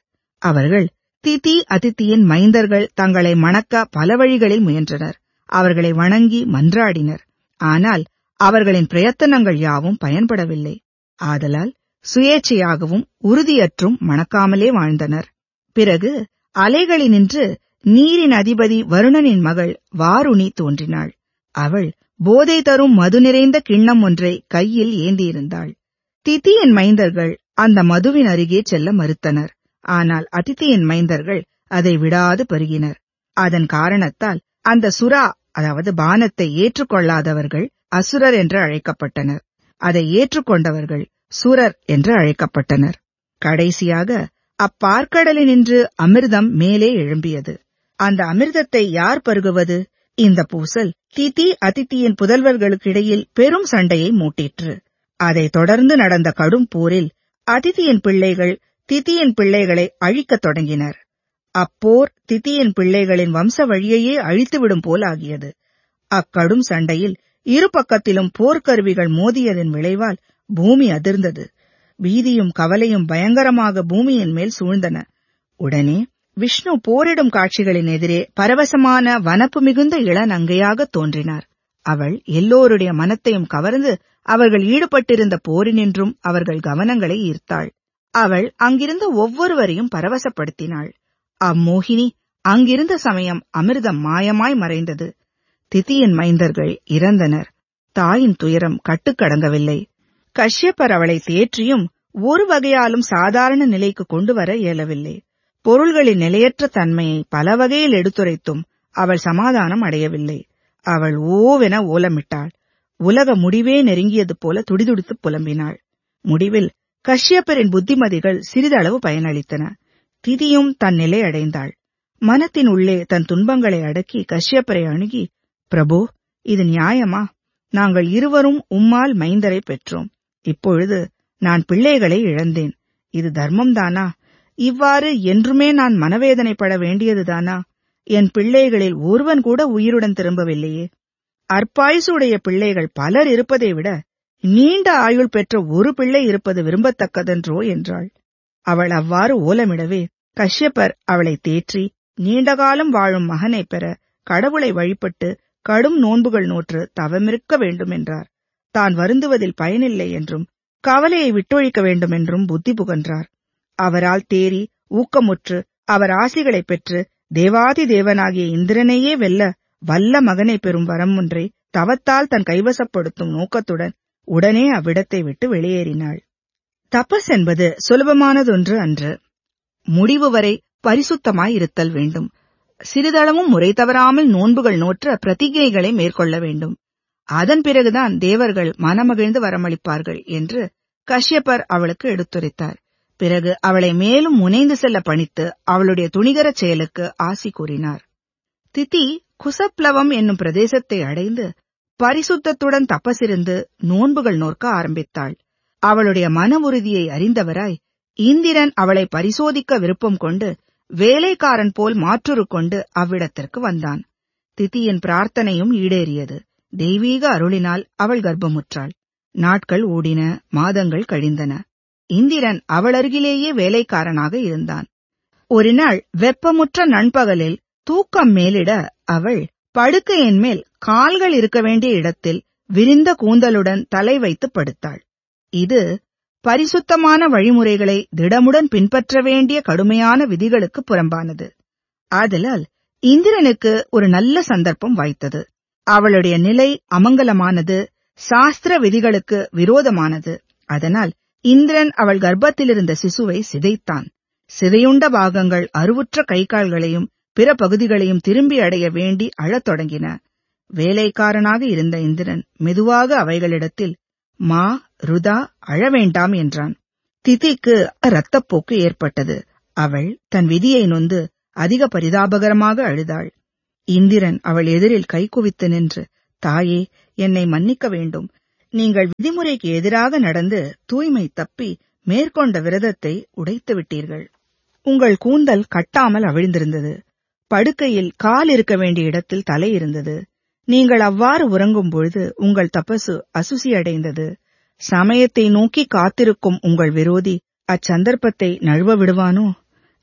[SPEAKER 3] அவர்கள் திதி அதித்தியின் மைந்தர்கள் தங்களை மணக்க பல வழிகளில் முயன்றனர் அவர்களை வணங்கி மன்றாடினர் ஆனால் அவர்களின் பிரயத்தனங்கள் யாவும் பயன்படவில்லை ஆதலால் சுயேட்சையாகவும் உறுதியற்றும் மணக்காமலே வாழ்ந்தனர் பிறகு அலைகளினின்று நீரின் அதிபதி வருணனின் மகள் வாருணி தோன்றினாள் அவள் போதை தரும் மது நிறைந்த கிண்ணம் ஒன்றை கையில் ஏந்தியிருந்தாள் திதியின் மைந்தர்கள் அந்த மதுவின் அருகே செல்ல மறுத்தனர் ஆனால் அதித்தியின் மைந்தர்கள் அதை விடாது பருகினர் அதன் காரணத்தால் அந்த சுறா அதாவது பானத்தை ஏற்றுக்கொள்ளாதவர்கள் அசுரர் என்று அழைக்கப்பட்டனர் அதை ஏற்றுக்கொண்டவர்கள் சுரர் என்று அழைக்கப்பட்டனர் கடைசியாக அப்பார்க்கடலினின்று அமிர்தம் மேலே எழும்பியது அந்த அமிர்தத்தை யார் பருகுவது இந்த பூசல் திதி அதித்தியின் புதல்வர்களுக்கிடையில் பெரும் சண்டையை மூட்டிற்று அதைத் தொடர்ந்து நடந்த கடும் போரில் அதித்தியின் பிள்ளைகள் திதியின் பிள்ளைகளை அழிக்கத் தொடங்கினர் அப்போர் திதியின் பிள்ளைகளின் வம்ச வழியையே அழித்துவிடும் போல் ஆகியது அக்கடும் சண்டையில் இரு பக்கத்திலும் போர்க்கருவிகள் மோதியதன் விளைவால் பூமி அதிர்ந்தது பீதியும் கவலையும் பயங்கரமாக பூமியின் மேல் சூழ்ந்தன உடனே விஷ்ணு போரிடும் காட்சிகளின் எதிரே பரவசமான வனப்பு மிகுந்த இளநங்கையாக தோன்றினார் அவள் எல்லோருடைய மனத்தையும் கவர்ந்து அவர்கள் ஈடுபட்டிருந்த போரினின்றும் அவர்கள் கவனங்களை ஈர்த்தாள் அவள் அங்கிருந்த ஒவ்வொருவரையும் பரவசப்படுத்தினாள் அம்மோகினி அங்கிருந்த சமயம் அமிர்தம் மாயமாய் மறைந்தது திதியின் மைந்தர்கள் இறந்தனர் தாயின் துயரம் கட்டுக்கடங்கவில்லை கஷ்யப்பர் அவளை தேற்றியும் ஒரு வகையாலும் சாதாரண நிலைக்கு கொண்டு வர இயலவில்லை பொருள்களின் நிலையற்ற தன்மையை பல வகையில் எடுத்துரைத்தும் அவள் சமாதானம் அடையவில்லை அவள் ஓவென ஓலமிட்டாள் உலக முடிவே நெருங்கியது போல துடிதுடித்து புலம்பினாள் முடிவில் கஷ்யப்பரின் புத்திமதிகள் சிறிதளவு பயனளித்தன திதியும் தன் நிலை அடைந்தாள் மனத்தின் உள்ளே தன் துன்பங்களை அடக்கி கஷ்யப்பரை அணுகி பிரபு இது நியாயமா நாங்கள் இருவரும் உம்மால் மைந்தரை பெற்றோம் இப்பொழுது நான் பிள்ளைகளை இழந்தேன் இது தர்மம்தானா இவ்வாறு என்றுமே நான் மனவேதனைப்பட வேண்டியதுதானா என் பிள்ளைகளில் ஒருவன் கூட உயிருடன் திரும்பவில்லையே அற்பாயுசுடைய பிள்ளைகள் பலர் இருப்பதை விட நீண்ட ஆயுள் பெற்ற ஒரு பிள்ளை இருப்பது விரும்பத்தக்கதென்றோ என்றாள் அவள் அவ்வாறு ஓலமிடவே கஷ்யப்பர் அவளை தேற்றி நீண்டகாலம் வாழும் மகனைப் பெற கடவுளை வழிபட்டு கடும் நோன்புகள் நோற்று தவமிருக்க வேண்டும் என்றார் தான் வருந்துவதில் பயனில்லை என்றும் கவலையை விட்டொழிக்க வேண்டும் என்றும் புத்தி புகன்றார் அவரால் தேறி ஊக்கமுற்று அவர் ஆசிகளைப் பெற்று தேவாதி தேவனாகிய இந்திரனையே வெல்ல வல்ல மகனை பெறும் வரம் ஒன்றை தவத்தால் தன் கைவசப்படுத்தும் நோக்கத்துடன் உடனே அவ்விடத்தை விட்டு வெளியேறினாள் தபஸ் என்பது சுலபமானதொன்று அன்று முடிவு வரை பரிசுத்தமாய் இருத்தல் வேண்டும் சிறிதளவும் முறை தவறாமல் நோன்புகள் நோற்ற பிரதிஜைகளை மேற்கொள்ள வேண்டும் அதன் பிறகுதான் தேவர்கள் மனமகிழ்ந்து வரமளிப்பார்கள் என்று கஷ்யப்பர் அவளுக்கு எடுத்துரைத்தார் பிறகு அவளை மேலும் முனைந்து செல்ல பணித்து அவளுடைய துணிகரச் செயலுக்கு ஆசி கூறினார் திதி குசப்ளவம் என்னும் பிரதேசத்தை அடைந்து பரிசுத்தத்துடன் தப்பசிருந்து நோன்புகள் நோக்க ஆரம்பித்தாள் அவளுடைய மன உறுதியை அறிந்தவராய் இந்திரன் அவளை பரிசோதிக்க விருப்பம் கொண்டு வேலைக்காரன் போல் மாற்றுரு கொண்டு அவ்விடத்திற்கு வந்தான் திதியின் பிரார்த்தனையும் ஈடேறியது தெய்வீக அருளினால் அவள் கர்ப்பமுற்றாள் நாட்கள் ஓடின மாதங்கள் கழிந்தன இந்திரன் அவள் அருகிலேயே வேலைக்காரனாக இருந்தான் ஒரு நாள் வெப்பமுற்ற நண்பகலில் தூக்கம் மேலிட அவள் படுக்கையின் மேல் கால்கள் இருக்க வேண்டிய இடத்தில் விரிந்த கூந்தலுடன் தலை வைத்து படுத்தாள் இது பரிசுத்தமான வழிமுறைகளை திடமுடன் பின்பற்ற வேண்டிய கடுமையான விதிகளுக்கு புறம்பானது ஆதலால் இந்திரனுக்கு ஒரு நல்ல சந்தர்ப்பம் வாய்த்தது அவளுடைய நிலை அமங்கலமானது சாஸ்திர விதிகளுக்கு விரோதமானது அதனால் இந்திரன் அவள் கர்ப்பத்திலிருந்த சிசுவை சிதைத்தான் சிதையுண்ட பாகங்கள் அருவுற்ற கைகால்களையும் பிற பகுதிகளையும் திரும்பி அடைய வேண்டி அழத் தொடங்கின வேலைக்காரனாக இருந்த இந்திரன் மெதுவாக அவைகளிடத்தில் மா ருதா அழ வேண்டாம் என்றான் திதிக்கு இரத்தப்போக்கு ஏற்பட்டது அவள் தன் விதியை நொந்து அதிக பரிதாபகரமாக அழுதாள் இந்திரன் அவள் எதிரில் கைகுவித்து நின்று தாயே என்னை மன்னிக்க வேண்டும் நீங்கள் விதிமுறைக்கு எதிராக நடந்து தூய்மை தப்பி மேற்கொண்ட விரதத்தை உடைத்து விட்டீர்கள் உங்கள் கூந்தல் கட்டாமல் அவிழ்ந்திருந்தது படுக்கையில் கால் இருக்க வேண்டிய இடத்தில் தலை இருந்தது நீங்கள் அவ்வாறு உறங்கும் பொழுது உங்கள் தபசு அசுசி அடைந்தது சமயத்தை நோக்கி காத்திருக்கும் உங்கள் விரோதி அச்சந்தர்ப்பத்தை நழுவ விடுவானோ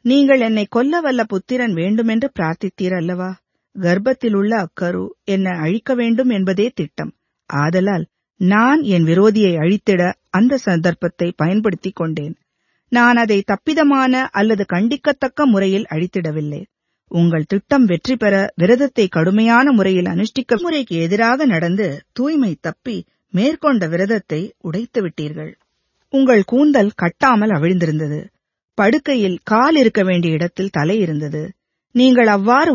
[SPEAKER 3] நீங்கள் என்னை கொல்ல வல்ல புத்திரன் வேண்டுமென்று பிரார்த்தித்தீர் அல்லவா கர்ப்பத்தில் உள்ள அக்கரு என்னை அழிக்க வேண்டும் என்பதே திட்டம் ஆதலால் நான் என் விரோதியை அழித்திட அந்த சந்தர்ப்பத்தை பயன்படுத்திக் கொண்டேன் நான் அதை தப்பிதமான அல்லது கண்டிக்கத்தக்க முறையில் அழித்திடவில்லை உங்கள் திட்டம் வெற்றி பெற விரதத்தை கடுமையான முறையில் அனுஷ்டிக்க முறைக்கு எதிராக நடந்து தூய்மை தப்பி மேற்கொண்ட விரதத்தை உடைத்து விட்டீர்கள் உங்கள் கூந்தல் கட்டாமல் அவிழ்ந்திருந்தது படுக்கையில் கால் இருக்க வேண்டிய இடத்தில் தலை இருந்தது நீங்கள் அவ்வாறு